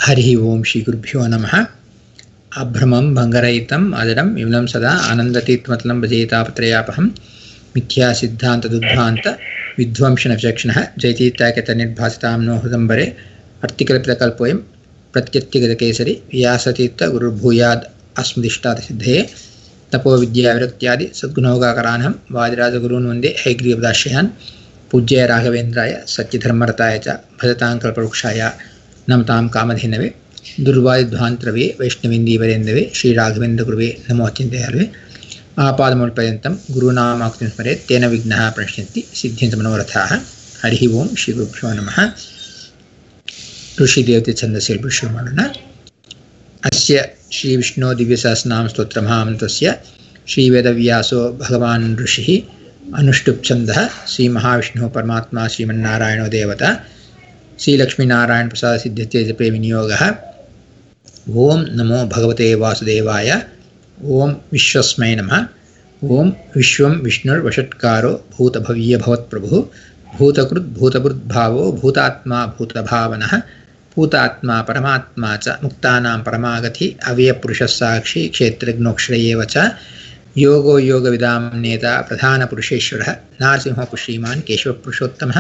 हरिः ओं श्रीगुरुभ्यो नमः अभ्रमं भङ्गरहितम् अजडं विमलं सदा आनन्दतीत्मतलं भजेतापत्रयापहं मिथ्यासिद्धान्तदुद्ध्वान्त विध्वंसनविचक्षणः जयतीत्याख्यतनिर्भासितां नो हृदम्बरे अर्तिकल्पितकल्पोऽयं प्रत्यत्यगतकेसरि व्यासतीर्थगुरुर्भूयाद् अस्मदिष्टादसिद्धये तपोविद्याविरक्त्यादि सद्गुणोगाकरानहं वादिराजगुरून् वन्दे हैग्रीवदाश्रयान् पूज्य राघवेन्द्राय सत्यधर्मरताय च भजतां कल्पवृक्षाय नमतां कामधेनवे दुर्वादिध्वान्तरवे वैष्णवेन्दीवरेन्दवे श्रीराघवेन्द्रगुरुवे नमो अचिन्तयालवे आपादमूलपर्यन्तं गुरूणामाकृतिं स्मरेत् तेन विघ्नाः प्रणश्यन्ति सिद्ध्यन्ति मनोरथाः हरिः ओं श्रीगुरुभ्यो नमः ಋಷಿದೇವತೆ ಛಂದಸ್ಸಿ ಶುರು ಮಾಡೋಣ ಅಸ್ಯ ಶ್ರೀ ವಿಷ್ಣು ದಿವ್ಯಸಹಸ್ರನಾಮ ಸ್ತೋತ್ರ ಮಹಾಮಂತ್ರಸ್ಯ ಶ್ರೀವೇದವ್ಯಾಸೋ ಭಗವಾನ್ ಋಷಿ ಅನುಷ್ಠುಪ್ ಛಂದಃ ಶ್ರೀ ಮಹಾವಿಷ್ಣು ಪರಮಾತ್ಮ ಶ್ರೀಮನ್ನಾರಾಯಣೋ ದೇವತಾ ಶ್ರೀಲಕ್ಷ್ಮೀನಾರಾಯಣ ಪ್ರಸಾದ ಸಿದ್ಧತೆ ಜಪೇ ವಿನಿಯೋಗ ಓಂ ನಮೋ ಭಗವತೆ ವಾಸುದೇವಾಯ ಓಂ ವಿಶ್ವಸ್ಮೈ ನಮಃ ಓಂ ವಿಶ್ವಂ ವಿಷ್ಣುರ್ವಷಟ್ಕಾರೋ ಭೂತಭವ್ಯ ಭವತ್ಪ್ರಭು ಭೂತಕೃತ್ ಭೂತಭೃದ್ಭಾವೋ ಭೂತಾತ್ಮ ಭೂತಭಾವನಃ ಭೂತಾತ್ಮ ಪರಮಾತ್ಮ ಚ ಮುಕ್ತಾನಾಂ ಪರಮಾಗತಿ ಅವ್ಯಪುರುಷಸ್ಸಾಕ್ಷಿ ಕ್ಷೇತ್ರಜ್ಞೋಕ್ಷರ ಏವ ಚ ಯೋಗೋ ಯೋಗವಿದಾಂ ನೇತ ಪ್ರಧಾನಪುರುಷೇಶ್ವರः ನಾರಸಿಂಹ ಶ್ರೀಮಾನ್ ಕೇಶವಪುರುಷೋತ್ತಮः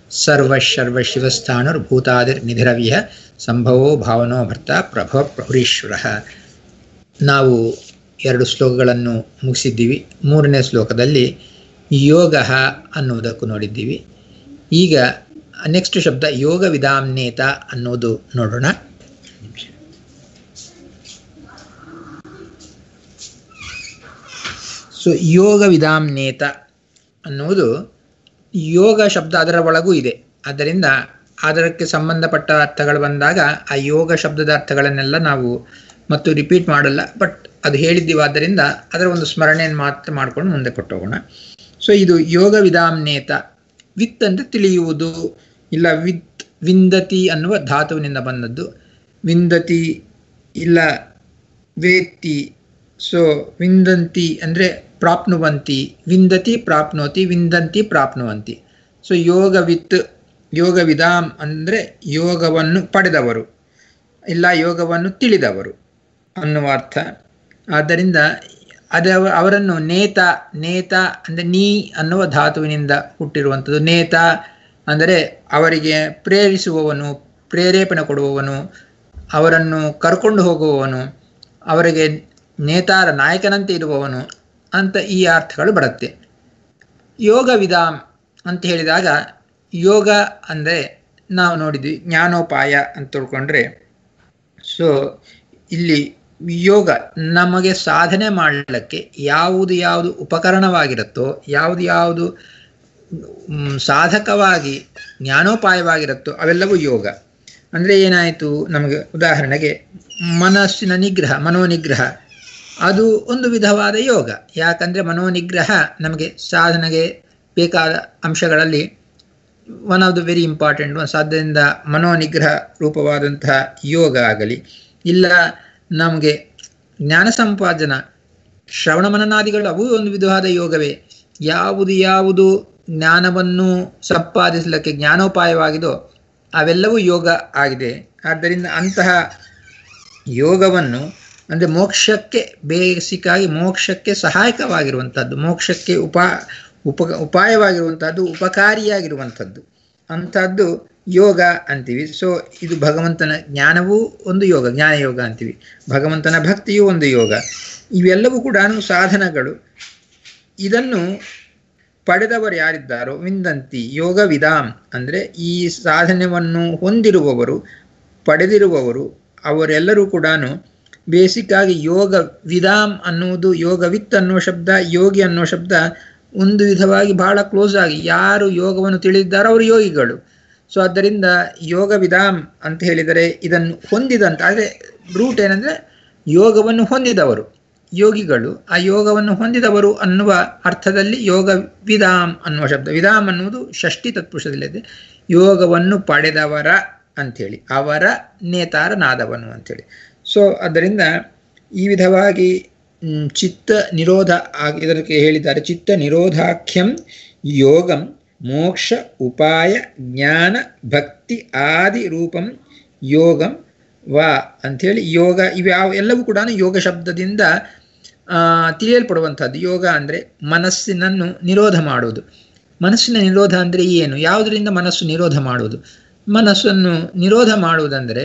ಸರ್ವಶರ್ವಶಿವಸ್ಥಾಣುರ್ಭೂತಾದಿರ್ನಿಧಿರವ್ಯಃ ಸಂಭವೋ ಭಾವನೋ ಭರ್ತ ಪ್ರಭವ ಪ್ರಭುರೀಶ್ವರಃ ನಾವು ಎರಡು ಶ್ಲೋಕಗಳನ್ನು ಮುಗಿಸಿದ್ದೀವಿ ಮೂರನೇ ಶ್ಲೋಕದಲ್ಲಿ ಯೋಗ ಅನ್ನುವುದಕ್ಕೂ ನೋಡಿದ್ದೀವಿ ಈಗ ನೆಕ್ಸ್ಟ್ ಶಬ್ದ ಯೋಗ ವಿಧಾಮ್ನೇತ ಅನ್ನೋದು ನೋಡೋಣ ಸೊ ಯೋಗ ವಿಧಾಮ್ನೇತ ಅನ್ನುವುದು ಯೋಗ ಶಬ್ದ ಅದರ ಒಳಗೂ ಇದೆ ಆದ್ದರಿಂದ ಅದಕ್ಕೆ ಸಂಬಂಧಪಟ್ಟ ಅರ್ಥಗಳು ಬಂದಾಗ ಆ ಯೋಗ ಶಬ್ದದ ಅರ್ಥಗಳನ್ನೆಲ್ಲ ನಾವು ಮತ್ತು ರಿಪೀಟ್ ಮಾಡಲ್ಲ ಬಟ್ ಅದು ಹೇಳಿದ್ದೀವಾದ್ದರಿಂದ ಅದರ ಒಂದು ಸ್ಮರಣೆಯನ್ನು ಮಾತ್ರ ಮಾಡ್ಕೊಂಡು ಮುಂದೆ ಕೊಟ್ಟೋಗೋಣ ಸೊ ಇದು ಯೋಗ ವಿಧಾಮ್ನೇತ ವಿತ್ ಅಂದರೆ ತಿಳಿಯುವುದು ಇಲ್ಲ ವಿತ್ ವಿಂದತಿ ಅನ್ನುವ ಧಾತುವಿನಿಂದ ಬಂದದ್ದು ವಿಂದತಿ ಇಲ್ಲ ವೇತ್ತಿ ಸೊ ವಿಂದಂತಿ ಅಂದರೆ ಪ್ರಾಪ್ನುವಂತಿ ವಿಂದತಿ ಪ್ರಾಪ್ನೋತಿ ವಿಂದಂತಿ ಪ್ರಾಪ್ನುವಂತಿ ಸೊ ಯೋಗ ವಿತ್ ಯೋಗ ವಿಧಾಮ್ ಅಂದರೆ ಯೋಗವನ್ನು ಪಡೆದವರು ಇಲ್ಲ ಯೋಗವನ್ನು ತಿಳಿದವರು ಅನ್ನುವ ಅರ್ಥ ಆದ್ದರಿಂದ ಅದ ಅವರನ್ನು ನೇತ ನೇತ ಅಂದರೆ ನೀ ಅನ್ನುವ ಧಾತುವಿನಿಂದ ಹುಟ್ಟಿರುವಂಥದ್ದು ನೇತ ಅಂದರೆ ಅವರಿಗೆ ಪ್ರೇರಿಸುವವನು ಪ್ರೇರೇಪಣೆ ಕೊಡುವವನು ಅವರನ್ನು ಕರ್ಕೊಂಡು ಹೋಗುವವನು ಅವರಿಗೆ ನೇತಾರ ನಾಯಕನಂತೆ ಇರುವವನು ಅಂತ ಈ ಅರ್ಥಗಳು ಬರುತ್ತೆ ಯೋಗ ವಿಧಾಮ್ ಅಂತ ಹೇಳಿದಾಗ ಯೋಗ ಅಂದರೆ ನಾವು ನೋಡಿದ್ವಿ ಜ್ಞಾನೋಪಾಯ ಅಂತ ತಿಳ್ಕೊಂಡ್ರೆ ಸೊ ಇಲ್ಲಿ ಯೋಗ ನಮಗೆ ಸಾಧನೆ ಮಾಡಲಿಕ್ಕೆ ಯಾವುದು ಯಾವುದು ಉಪಕರಣವಾಗಿರುತ್ತೋ ಯಾವುದು ಯಾವುದು ಸಾಧಕವಾಗಿ ಜ್ಞಾನೋಪಾಯವಾಗಿರುತ್ತೋ ಅವೆಲ್ಲವೂ ಯೋಗ ಅಂದರೆ ಏನಾಯಿತು ನಮಗೆ ಉದಾಹರಣೆಗೆ ಮನಸ್ಸಿನ ನಿಗ್ರಹ ಮನೋನಿಗ್ರಹ ಅದು ಒಂದು ವಿಧವಾದ ಯೋಗ ಯಾಕಂದರೆ ಮನೋನಿಗ್ರಹ ನಮಗೆ ಸಾಧನೆಗೆ ಬೇಕಾದ ಅಂಶಗಳಲ್ಲಿ one of the very important ಸಾಧ್ಯದಿಂದ ಮನೋನಿಗ್ರಹ ರೂಪವಾದಂತಹ ಯೋಗ ಆಗಲಿ ಇಲ್ಲ ನಮಗೆ ಜ್ಞಾನ ಸಂಪಾದನ ಶ್ರವಣ ಮನನಾದಿಗಳು ಅವು ಒಂದು ವಿಧವಾದ ಯೋಗವೇ ಯಾವುದು ಯಾವುದು ಜ್ಞಾನವನ್ನು ಸಂಪಾದಿಸಲಿಕ್ಕೆ ಜ್ಞಾನೋಪಾಯವಾಗಿದೋ ಅವೆಲ್ಲವೂ ಯೋಗ ಆಗಿದೆ ಆದ್ದರಿಂದ ಅಂತಹ ಯೋಗವನ್ನು ಅಂದರೆ ಮೋಕ್ಷಕ್ಕೆ ಬೇಸಿಕ್ಕಾಗಿ ಮೋಕ್ಷಕ್ಕೆ ಸಹಾಯಕವಾಗಿರುವಂಥದ್ದು ಮೋಕ್ಷಕ್ಕೆ ಉಪಾ ಉಪ ಉಪಾಯವಾಗಿರುವಂಥದ್ದು ಉಪಕಾರಿಯಾಗಿರುವಂಥದ್ದು ಅಂಥದ್ದು ಯೋಗ ಅಂತೀವಿ ಸೊ ಇದು ಭಗವಂತನ ಜ್ಞಾನವೂ ಒಂದು ಯೋಗ ಜ್ಞಾನ ಯೋಗ ಅಂತೀವಿ ಭಗವಂತನ ಭಕ್ತಿಯೂ ಒಂದು ಯೋಗ ಇವೆಲ್ಲವೂ ಕೂಡ ಸಾಧನಗಳು ಇದನ್ನು ಪಡೆದವರು ಯಾರಿದ್ದಾರೋ ವಿಂದಂತಿ ಯೋಗ ವಿಧಾಮ್ ಅಂದರೆ ಈ ಸಾಧನೆಯನ್ನು ಹೊಂದಿರುವವರು ಪಡೆದಿರುವವರು ಅವರೆಲ್ಲರೂ ಕೂಡ ಬೇಸಿಕ್ಕಾಗಿ ಯೋಗ ವಿಧಾಮ್ ಅನ್ನುವುದು ಯೋಗವಿತ್ ಅನ್ನೋ ಶಬ್ದ ಯೋಗಿ ಅನ್ನೋ ಶಬ್ದ ಒಂದು ವಿಧವಾಗಿ ಬಹಳ ಕ್ಲೋಸ್ ಆಗಿ ಯಾರು ಯೋಗವನ್ನು ತಿಳಿದಿದ್ದಾರೋ ಅವರು ಯೋಗಿಗಳು ಸೊ ಆದ್ದರಿಂದ ಯೋಗ ವಿಧಾಮ್ ಅಂತ ಹೇಳಿದರೆ ಇದನ್ನು ಹೊಂದಿದಂತ ಆದರೆ ರೂಟ್ ಏನಂದರೆ ಯೋಗವನ್ನು ಹೊಂದಿದವರು ಯೋಗಿಗಳು ಆ ಯೋಗವನ್ನು ಹೊಂದಿದವರು ಅನ್ನುವ ಅರ್ಥದಲ್ಲಿ ಯೋಗ ವಿಧಾಮ್ ಅನ್ನುವ ಶಬ್ದ ವಿಧಾಮ್ ಅನ್ನುವುದು ಷಷ್ಠಿ ತತ್ಪುರುಷದಲ್ಲಿದೆ ಯೋಗವನ್ನು ಪಡೆದವರ ಅಂಥೇಳಿ ಅವರ ನೇತಾರನಾದವನು ಅಂಥೇಳಿ ಸೊ ಅದರಿಂದ ಈ ವಿಧವಾಗಿ ಚಿತ್ತ ನಿರೋಧ ಇದಕ್ಕೆ ಹೇಳಿದ್ದಾರೆ ಚಿತ್ತ ನಿರೋಧಾಖ್ಯಂ ಯೋಗಂ ಮೋಕ್ಷ ಉಪಾಯ ಜ್ಞಾನ ಭಕ್ತಿ ಆದಿ ರೂಪಂ ಯೋಗಂ ವಾ ಅಂಥೇಳಿ ಯೋಗ ಇವ್ಯಾವ ಎಲ್ಲವೂ ಕೂಡ ಯೋಗ ಶಬ್ದದಿಂದ ತಿಳಿಯಲ್ಪಡುವಂಥದ್ದು ಯೋಗ ಅಂದರೆ ಮನಸ್ಸಿನನ್ನು ನಿರೋಧ ಮಾಡುವುದು ಮನಸ್ಸಿನ ನಿರೋಧ ಅಂದರೆ ಏನು ಯಾವುದರಿಂದ ಮನಸ್ಸು ನಿರೋಧ ಮಾಡುವುದು ಮನಸ್ಸನ್ನು ನಿರೋಧ ಮಾಡುವುದಂದರೆ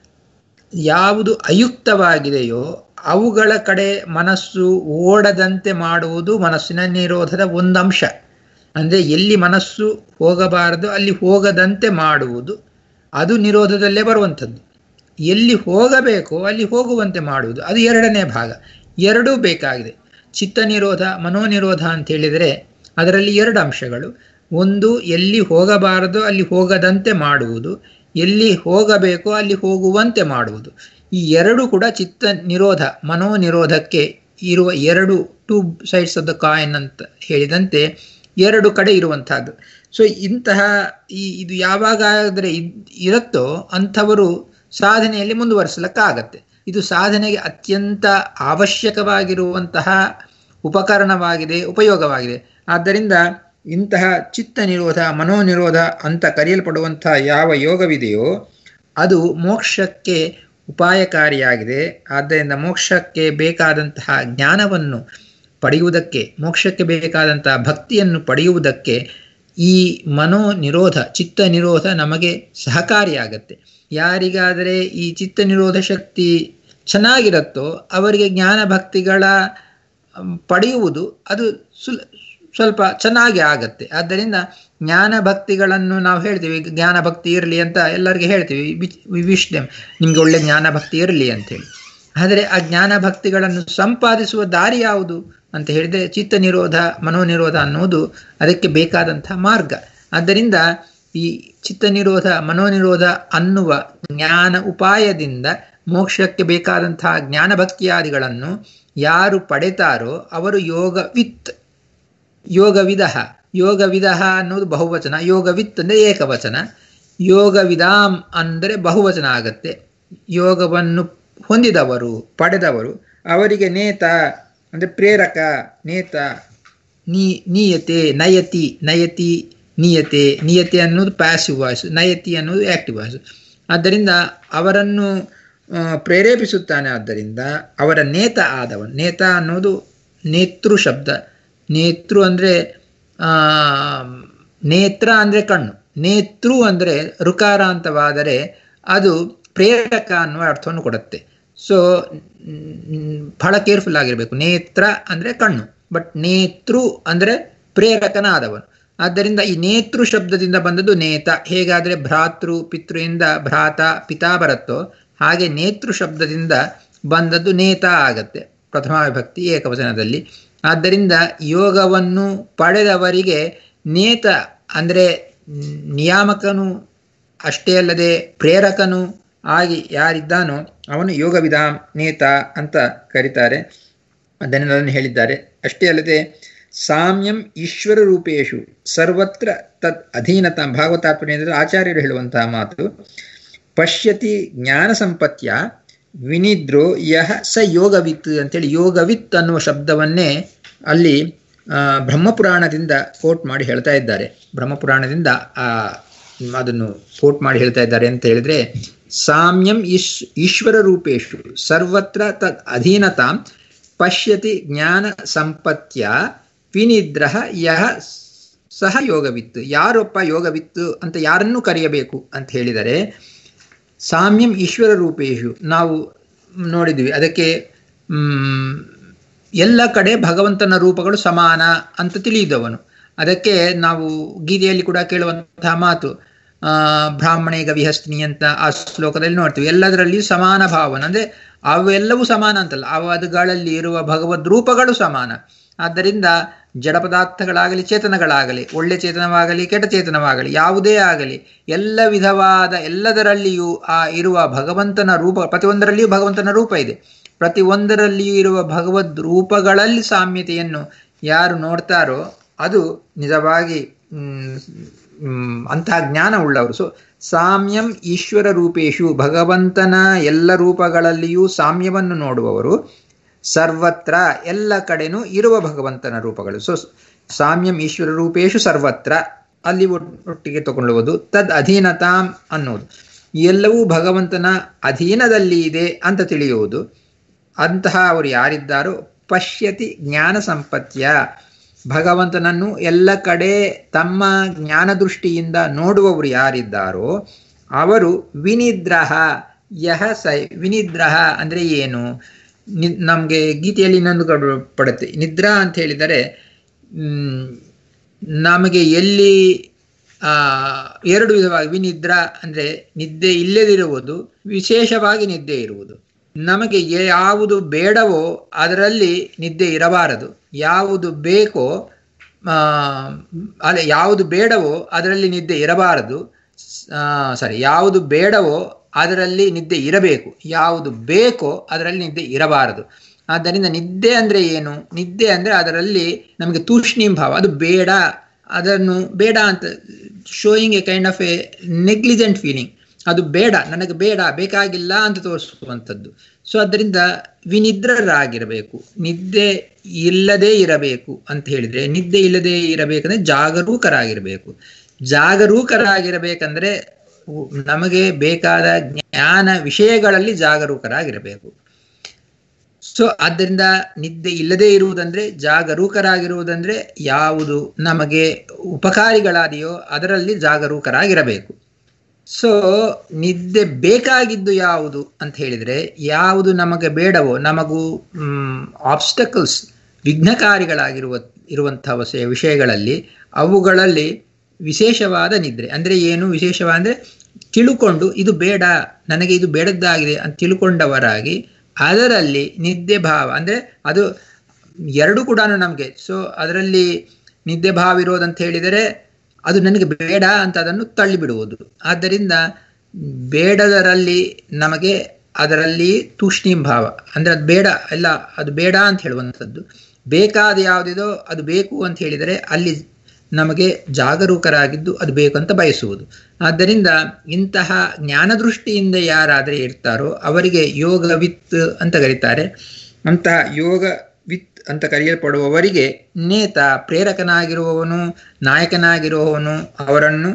ಯಾವುದು ಅಯುಕ್ತವಾಗಿದೆಯೋ ಅವುಗಳ ಕಡೆ ಮನಸ್ಸು ಓಡದಂತೆ ಮಾಡುವುದು ಮನಸ್ಸಿನ ನಿರೋಧದ ಒಂದು ಅಂಶ ಅಂದರೆ ಎಲ್ಲಿ ಮನಸ್ಸು ಹೋಗಬಾರದು ಅಲ್ಲಿ ಹೋಗದಂತೆ ಮಾಡುವುದು ಅದು ನಿರೋಧದಲ್ಲೇ ಬರುವಂಥದ್ದು ಎಲ್ಲಿ ಹೋಗಬೇಕೋ ಅಲ್ಲಿ ಹೋಗುವಂತೆ ಮಾಡುವುದು ಅದು ಎರಡನೇ ಭಾಗ ಎರಡೂ ಬೇಕಾಗಿದೆ ಚಿತ್ತ ನಿರೋಧ ಮನೋನಿರೋಧ ಅಂತ ಹೇಳಿದರೆ ಅದರಲ್ಲಿ ಎರಡು ಅಂಶಗಳು ಒಂದು ಎಲ್ಲಿ ಹೋಗಬಾರದೋ ಅಲ್ಲಿ ಹೋಗದಂತೆ ಮಾಡುವುದು ಎಲ್ಲಿ ಹೋಗಬೇಕೋ ಅಲ್ಲಿ ಹೋಗುವಂತೆ ಮಾಡುವುದು ಈ ಎರಡು ಕೂಡ ಚಿತ್ತ ನಿರೋಧ ಮನೋನಿರೋಧಕ್ಕೆ ಇರುವ ಎರಡು two sides of the coin ಅಂತ ಹೇಳಿದಂತೆ ಎರಡು ಕಡೆ ಇರುವಂತಹದ್ದು ಸೊ ಇಂತಹ ಈ ಇದು ಯಾವಾಗ ಆದರೆ ಇರುತ್ತೋ ಅಂಥವರು ಸಾಧನೆಯಲ್ಲಿ ಮುಂದುವರಿಸಲಿಕ್ಕಾಗತ್ತೆ ಇದು ಸಾಧನೆಗೆ ಅತ್ಯಂತ ಅವಶ್ಯಕವಾಗಿರುವಂತಹ ಉಪಕರಣವಾಗಿದೆ ಉಪಯೋಗವಾಗಿದೆ ಆದ್ದರಿಂದ ಇಂತಹ ಚಿತ್ತ ನಿರೋಧ ಮನೋನಿರೋಧ ಅಂತ ಕರೆಯಲ್ಪಡುವಂತಹ ಯಾವ ಯೋಗವಿದೆಯೋ ಅದು ಮೋಕ್ಷಕ್ಕೆ ಉಪಾಯಕಾರಿಯಾಗಿದೆ ಆದ್ದರಿಂದ ಮೋಕ್ಷಕ್ಕೆ ಬೇಕಾದಂತಹ ಜ್ಞಾನವನ್ನು ಪಡೆಯುವುದಕ್ಕೆ ಮೋಕ್ಷಕ್ಕೆ ಬೇಕಾದಂತಹ ಭಕ್ತಿಯನ್ನು ಪಡೆಯುವುದಕ್ಕೆ ಈ ಮನೋ ನಿರೋಧ ಚಿತ್ತ ನಿರೋಧ ನಮಗೆ ಸಹಕಾರಿಯಾಗತ್ತೆ ಯಾರಿಗಾದರೆ ಈ ಚಿತ್ತ ನಿರೋಧ ಶಕ್ತಿ ಚೆನ್ನಾಗಿರುತ್ತೋ ಅವರಿಗೆ ಜ್ಞಾನ ಭಕ್ತಿಗಳ ಪಡೆಯುವುದು ಅದು ಸುಲ್ ಸ್ವಲ್ಪ ಚೆನ್ನಾಗಿ ಆಗತ್ತೆ ಆದ್ದರಿಂದ ಜ್ಞಾನ ಭಕ್ತಿಗಳನ್ನು ನಾವು ಹೇಳ್ತೀವಿ ಜ್ಞಾನ ಭಕ್ತಿ ಇರಲಿ ಅಂತ ಎಲ್ಲರಿಗೆ ಹೇಳ್ತೀವಿ ವಿ ವಿಶ್ ದೆಮ್ ನಿಮ್ಗೆ ಒಳ್ಳೆ ಜ್ಞಾನ ಭಕ್ತಿ ಇರಲಿ ಅಂತೇಳಿ ಆದರೆ ಆ ಜ್ಞಾನ ಭಕ್ತಿಗಳನ್ನು ಸಂಪಾದಿಸುವ ದಾರಿ ಯಾವುದು ಅಂತ ಹೇಳಿದರೆ ಚಿತ್ತ ನಿರೋಧ ಮನೋನಿರೋಧ ಅನ್ನೋದು ಅದಕ್ಕೆ ಬೇಕಾದಂತಹ ಮಾರ್ಗ ಆದ್ದರಿಂದ ಈ ಚಿತ್ತ ನಿರೋಧ ಮನೋನಿರೋಧ ಅನ್ನುವ ಜ್ಞಾನ ಉಪಾಯದಿಂದ ಮೋಕ್ಷಕ್ಕೆ ಬೇಕಾದಂತಹ ಜ್ಞಾನ ಭಕ್ತಿಯಾದಿಗಳನ್ನು ಯಾರು ಪಡೆತಾರೋ ಅವರು ಯೋಗವಿತ್ ಯೋಗವಿಧ ಯೋಗವಿಧ ಅನ್ನೋದು ಬಹುವಚನ ಯೋಗವಿತ್ ಅಂದರೆ ಏಕವಚನ ಯೋಗವಿದಾಂ ಅಂದರೆ ಬಹುವಚನ ಆಗತ್ತೆ ಯೋಗವನ್ನು ಹೊಂದಿದವರು ಪಡೆದವರು ಅವರಿಗೆ ನೇತ ಅಂದರೆ ಪ್ರೇರಕ ನೇತ ನೀ ನೀಯತೆ ನಯತಿ ನಯತಿ ನಿಯತೆ ನಿಯತೆ ಅನ್ನೋದು ಪ್ಯಾಸಿವ್ ವಾಯ್ಸ್ ನಯತಿ ಅನ್ನೋದು ಆ್ಯಕ್ಟಿವ್ ವಾಯ್ಸ್ ಆದ್ದರಿಂದ ಅವರನ್ನು ಪ್ರೇರೇಪಿಸುತ್ತಾನೆ ಆದ್ದರಿಂದ ಅವರ ನೇತ ಆದವನು ನೇತ ಅನ್ನೋದು ನೇತೃ ಶಬ್ದ ನೇತೃ ಅಂದರೆ ನೇತ್ರ ಅಂದರೆ ಕಣ್ಣು ನೇತೃ ಅಂದರೆ ಋಕಾರಾಂತವಾದರೆ ಅದು ಪ್ರೇರಕ ಅನ್ನುವ ಅರ್ಥವನ್ನು ಕೊಡುತ್ತೆ ಸೊ ಬಹಳ ಕೇರ್ಫುಲ್ ಆಗಿರಬೇಕು ನೇತ್ರ ಅಂದರೆ ಕಣ್ಣು ಬಟ್ ನೇತೃ ಅಂದರೆ ಪ್ರೇರಕನಾದವನು ಆದ್ದರಿಂದ ಈ ನೇತೃ ಶಬ್ದದಿಂದ ಬಂದದ್ದು ನೇತ ಹೇಗಾದರೆ ಭ್ರಾತೃ ಪಿತೃಯಿಂದ ಭ್ರಾತ ಪಿತಾ ಬರುತ್ತೋ ಹಾಗೆ ನೇತೃ ಶಬ್ದದಿಂದ ಬಂದದ್ದು ನೇತ ಆಗತ್ತೆ ಪ್ರಥಮ ವಿಭಕ್ತಿ ಏಕವಚನದಲ್ಲಿ ಆದ್ದರಿಂದ ಯೋಗವನ್ನು ಪಡೆದವರಿಗೆ ನೇತ ಅಂದರೆ ನಿಯಾಮಕನು ಅಷ್ಟೇ ಅಲ್ಲದೆ ಪ್ರೇರಕನು ಆಗಿ ಯಾರಿದ್ದಾನೋ ಅವನು ಯೋಗವಿಧಾಂ ನೇತ ಅಂತ ಕರೀತಾರೆ ಅದನ್ನು ಅದನ್ನು ಹೇಳಿದ್ದಾರೆ ಅಷ್ಟೇ ಅಲ್ಲದೆ ಸಾಮ್ಯಂ ಈಶ್ವರ ರೂಪೇಶು ಸರ್ವತ್ರ ತದ್ ಅಧೀನತ ಭಾಗವತಾತ್ಮನೆಂದರೆ ಆಚಾರ್ಯರು ಹೇಳುವಂತಹ ಮಾತು ಪಶ್ಯತಿ ಜ್ಞಾನ ಸಂಪತ್ಯ ವಿನಿದ್ರೋ ಯಹ ಸ ಯೋಗವಿತ್ ಅಂತೇಳಿ ಯೋಗವಿತ್ ಅನ್ನುವ ಶಬ್ದವನ್ನೇ ಅಲ್ಲಿ ಬ್ರಹ್ಮಪುರಾಣದಿಂದ ಕೋಟ್ ಮಾಡಿ ಹೇಳ್ತಾ ಇದ್ದಾರೆ ಬ್ರಹ್ಮಪುರಾಣದಿಂದ ಆ ಅದನ್ನು ಕೋಟ್ ಮಾಡಿ ಹೇಳ್ತಾ ಇದ್ದಾರೆ ಅಂತ ಹೇಳಿದ್ರೆ ಸಾಮ್ಯಂ ಈಶ್ ಈಶ್ವರ ರೂಪೇಶು ಸರ್ವತ್ರ ತದ್ ಅಧೀನತಾಂ ಪಶ್ಯತಿ ಜ್ಞಾನ ಸಂಪತ್ಯ ವಿನಿದ್ರಹ ಯಹ ಸಹ ಯೋಗವಿತ್ತು ಯಾರೊಪ್ಪ ಯೋಗವಿತ್ತು ಅಂತ ಯಾರನ್ನು ಕರೆಯಬೇಕು ಅಂತ ಹೇಳಿದರೆ ಸಾಮ್ಯಂ ಈಶ್ವರ ರೂಪೇಶು ನಾವು ನೋಡಿದ್ವಿ ಅದಕ್ಕೆ ಎಲ್ಲ ಕಡೆ ಭಗವಂತನ ರೂಪಗಳು ಸಮಾನ ಅಂತ ತಿಳಿದವನು ಅದಕ್ಕೆ ನಾವು ಗೀತೆಯಲ್ಲಿ ಕೂಡ ಕೇಳುವಂತಹ ಮಾತು ಆ ಬ್ರಾಹ್ಮಣೇಗ ವಿಹಸ್ತಿನಿ ಅಂತ ಆ ಶ್ಲೋಕದಲ್ಲಿ ನೋಡ್ತೀವಿ ಎಲ್ಲದರಲ್ಲಿಯೂ ಸಮಾನ ಭಾವನ ಅಂದ್ರೆ ಅವೆಲ್ಲವೂ ಸಮಾನ ಅಂತಲ್ಲ ಅವದುಗಳಲ್ಲಿ ಇರುವ ಭಗವದ್ ರೂಪಗಳು ಸಮಾನ ಆದ್ದರಿಂದ ಜಡ ಪದಾರ್ಥಗಳಾಗಲಿ ಚೇತನಗಳಾಗಲಿ ಒಳ್ಳೆ ಚೇತನವಾಗಲಿ ಕೆಟ್ಟ ಚೇತನವಾಗಲಿ ಯಾವುದೇ ಆಗಲಿ ಎಲ್ಲ ವಿಧವಾದ ಎಲ್ಲದರಲ್ಲಿಯೂ ಆ ಇರುವ ಭಗವಂತನ ರೂಪ ಪ್ರತಿಯೊಂದರಲ್ಲಿಯೂ ಭಗವಂತನ ರೂಪ ಇದೆ ಪ್ರತಿಯೊಂದರಲ್ಲಿಯೂ ಇರುವ ಭಗವದ್ ರೂಪಗಳಲ್ಲಿ ಸಾಮ್ಯತೆಯನ್ನು ಯಾರು ನೋಡ್ತಾರೋ ಅದು ನಿಜವಾಗಿ ಅಂತಹ ಜ್ಞಾನ ಉಳ್ಳವರು ಸೊ ಸಾಮ್ಯಂ ಈಶ್ವರ ರೂಪೇಶು ಭಗವಂತನ ಎಲ್ಲ ರೂಪಗಳಲ್ಲಿಯೂ ಸಾಮ್ಯವನ್ನು ನೋಡುವವರು ಸರ್ವತ್ರ ಎಲ್ಲ ಕಡೆನೂ ಇರುವ ಭಗವಂತನ ರೂಪಗಳು ಸೊ ಸಾಮ್ಯಂ ಈಶ್ವರ ರೂಪೇಶು ಸರ್ವತ್ರ ಅಲ್ಲಿ ಒಟ್ಟಿಗೆ ತಗೊಳ್ಳುವುದು ತದ್ ಅಧೀನತಾಂ ಅನ್ನೋದು ಎಲ್ಲವೂ ಭಗವಂತನ ಅಧೀನದಲ್ಲಿ ಇದೆ ಅಂತ ತಿಳಿಯುವುದು ಅಂತಹ ಅವರು ಯಾರಿದ್ದಾರೋ ಪಶ್ಯತಿ ಜ್ಞಾನ ಸಂಪತ್ಯ ಭಗವಂತನನ್ನು ಎಲ್ಲ ಕಡೆ ತಮ್ಮ ಜ್ಞಾನ ದೃಷ್ಟಿಯಿಂದ ನೋಡುವವರು ಯಾರಿದ್ದಾರೋ ಅವರು ವಿನಿದ್ರಹ ಯಹ ಸೈ ವಿನಿದ್ರಹ ಅಂದರೆ ಏನು ನಿ ನಮಗೆ ಗೀತೆಯಲ್ಲಿ ಇನ್ನೊಂದು ಗಡು ಪಡುತ್ತೆ ನಿದ್ರಾ ಅಂತ ಹೇಳಿದರೆ ನಮಗೆ ಎಲ್ಲಿ ಎರಡು ವಿಧವಾಗಿ ವಿನಿದ್ರಾ ಅಂದರೆ ನಿದ್ದೆ ಇಲ್ಲದಿರುವುದು ವಿಶೇಷವಾಗಿ ನಿದ್ದೆ ಇರುವುದು ನಮಗೆ ಯಾವುದು ಬೇಡವೋ ಅದರಲ್ಲಿ ನಿದ್ದೆ ಇರಬಾರದು ಯಾವುದು ಬೇಕೋ ಅಲ್ಲ ಯಾವುದು ಬೇಡವೋ ಅದರಲ್ಲಿ ನಿದ್ದೆ ಇರಬಾರದು ಸಾರಿ ಯಾವುದು ಬೇಡವೋ ಅದರಲ್ಲಿ ನಿದ್ದೆ ಇರಬೇಕು ಯಾವುದು ಬೇಕೋ ಅದರಲ್ಲಿ ನಿದ್ದೆ ಇರಬಾರದು ಆದ್ದರಿಂದ ನಿದ್ದೆ ಅಂದರೆ ಏನು ನಿದ್ದೆ ಅಂದರೆ ಅದರಲ್ಲಿ ನಮಗೆ ತೂಷ್ಣೀಂ ಭಾವ ಅದು ಬೇಡ ಅದನ್ನು ಬೇಡ ಅಂತ showing a kind of a negligent feeling ಅದು ಬೇಡ ನನಗೆ ಬೇಡ ಬೇಕಾಗಿಲ್ಲ ಅಂತ ತೋರಿಸುವಂಥದ್ದು ಸೊ ಅದರಿಂದ ವಿನಿದ್ರರಾಗಿರಬೇಕು ನಿದ್ದೆ ಇಲ್ಲದೇ ಇರಬೇಕು ಅಂತ ಹೇಳಿದ್ರೆ ನಿದ್ದೆ ಇಲ್ಲದೆ ಇರಬೇಕಂದ್ರೆ ಜಾಗರೂಕರಾಗಿರಬೇಕು ಜಾಗರೂಕರಾಗಿರಬೇಕಂದ್ರೆ ನಮಗೆ ಬೇಕಾದ ಜ್ಞಾನ ವಿಷಯಗಳಲ್ಲಿ ಜಾಗರೂಕರಾಗಿರಬೇಕು ಸೊ ಆದ್ದರಿಂದ ನಿದ್ದೆ ಇಲ್ಲದೇ ಇರುವುದಂದ್ರೆ ಜಾಗರೂಕರಾಗಿರುವುದಂದ್ರೆ ಯಾವುದು ನಮಗೆ ಉಪಕಾರಿಗಳಾದೆಯೋ ಅದರಲ್ಲಿ ಜಾಗರೂಕರಾಗಿರಬೇಕು ಸೊ ನಿದ್ದೆ ಬೇಕಾಗಿದ್ದು ಯಾವುದು ಅಂತ ಹೇಳಿದರೆ ಯಾವುದು ನಮಗೆ ಬೇಡವೋ ನಮಗೂ ಆಬ್ಸ್ಟಕಲ್ಸ್ ವಿಘ್ನಕಾರಿಗಳಾಗಿರುವ ಇರುವಂತಹ ವಿಷಯಗಳಲ್ಲಿ ಅವುಗಳಲ್ಲಿ ವಿಶೇಷವಾದ ನಿದ್ರೆ ಅಂದರೆ ಏನು ವಿಶೇಷವಾದ ಅಂದರೆ ತಿಳುಕೊಂಡು ಇದು ಬೇಡ ನನಗೆ ಇದು ಬೇಡದ್ದಾಗಿದೆ ಅಂತ ತಿಳ್ಕೊಂಡವರಾಗಿ ಅದರಲ್ಲಿ ನಿದ್ದೆ ಭಾವ ಅಂದರೆ ಅದು ಎರಡು ಕೂಡ ನಮಗೆ ಸೊ ಅದರಲ್ಲಿ ನಿದ್ದೆ ಭಾವ ಇರೋದಂತ ಹೇಳಿದರೆ ಅದು ನನಗೆ ಬೇಡ ಅಂತ ಅದನ್ನು ತಳ್ಳಿಬಿಡುವುದು ಆದ್ದರಿಂದ ಬೇಡದರಲ್ಲಿ ನಮಗೆ ಅದರಲ್ಲಿ ತೂಷ್ಣೀಂ ಭಾವ ಅಂದರೆ ಅದು ಬೇಡ ಎಲ್ಲ ಅದು ಬೇಡ ಅಂತ ಹೇಳುವಂಥದ್ದು ಬೇಕಾದ ಯಾವುದಿದೋ ಅದು ಬೇಕು ಅಂತ ಹೇಳಿದರೆ ಅಲ್ಲಿ ನಮಗೆ ಜಾಗರೂಕರಾಗಿದ್ದು ಅದು ಬೇಕು ಅಂತ ಬಯಸುವುದು ಆದ್ದರಿಂದ ಇಂತಹ ಜ್ಞಾನದೃಷ್ಟಿಯಿಂದ ಯಾರಾದರೆ ಇರ್ತಾರೋ ಅವರಿಗೆ ಯೋಗ ವಿತ್ ಅಂತ ಕರೀತಾರೆ ಅಂತಹ ಯೋಗ ವಿತ್ ಅಂತ ಕರೆಯಲ್ಪಡುವವರಿಗೆ ನೇತ ಪ್ರೇರಕನಾಗಿರುವವನು ನಾಯಕನಾಗಿರುವವನು ಅವರನ್ನು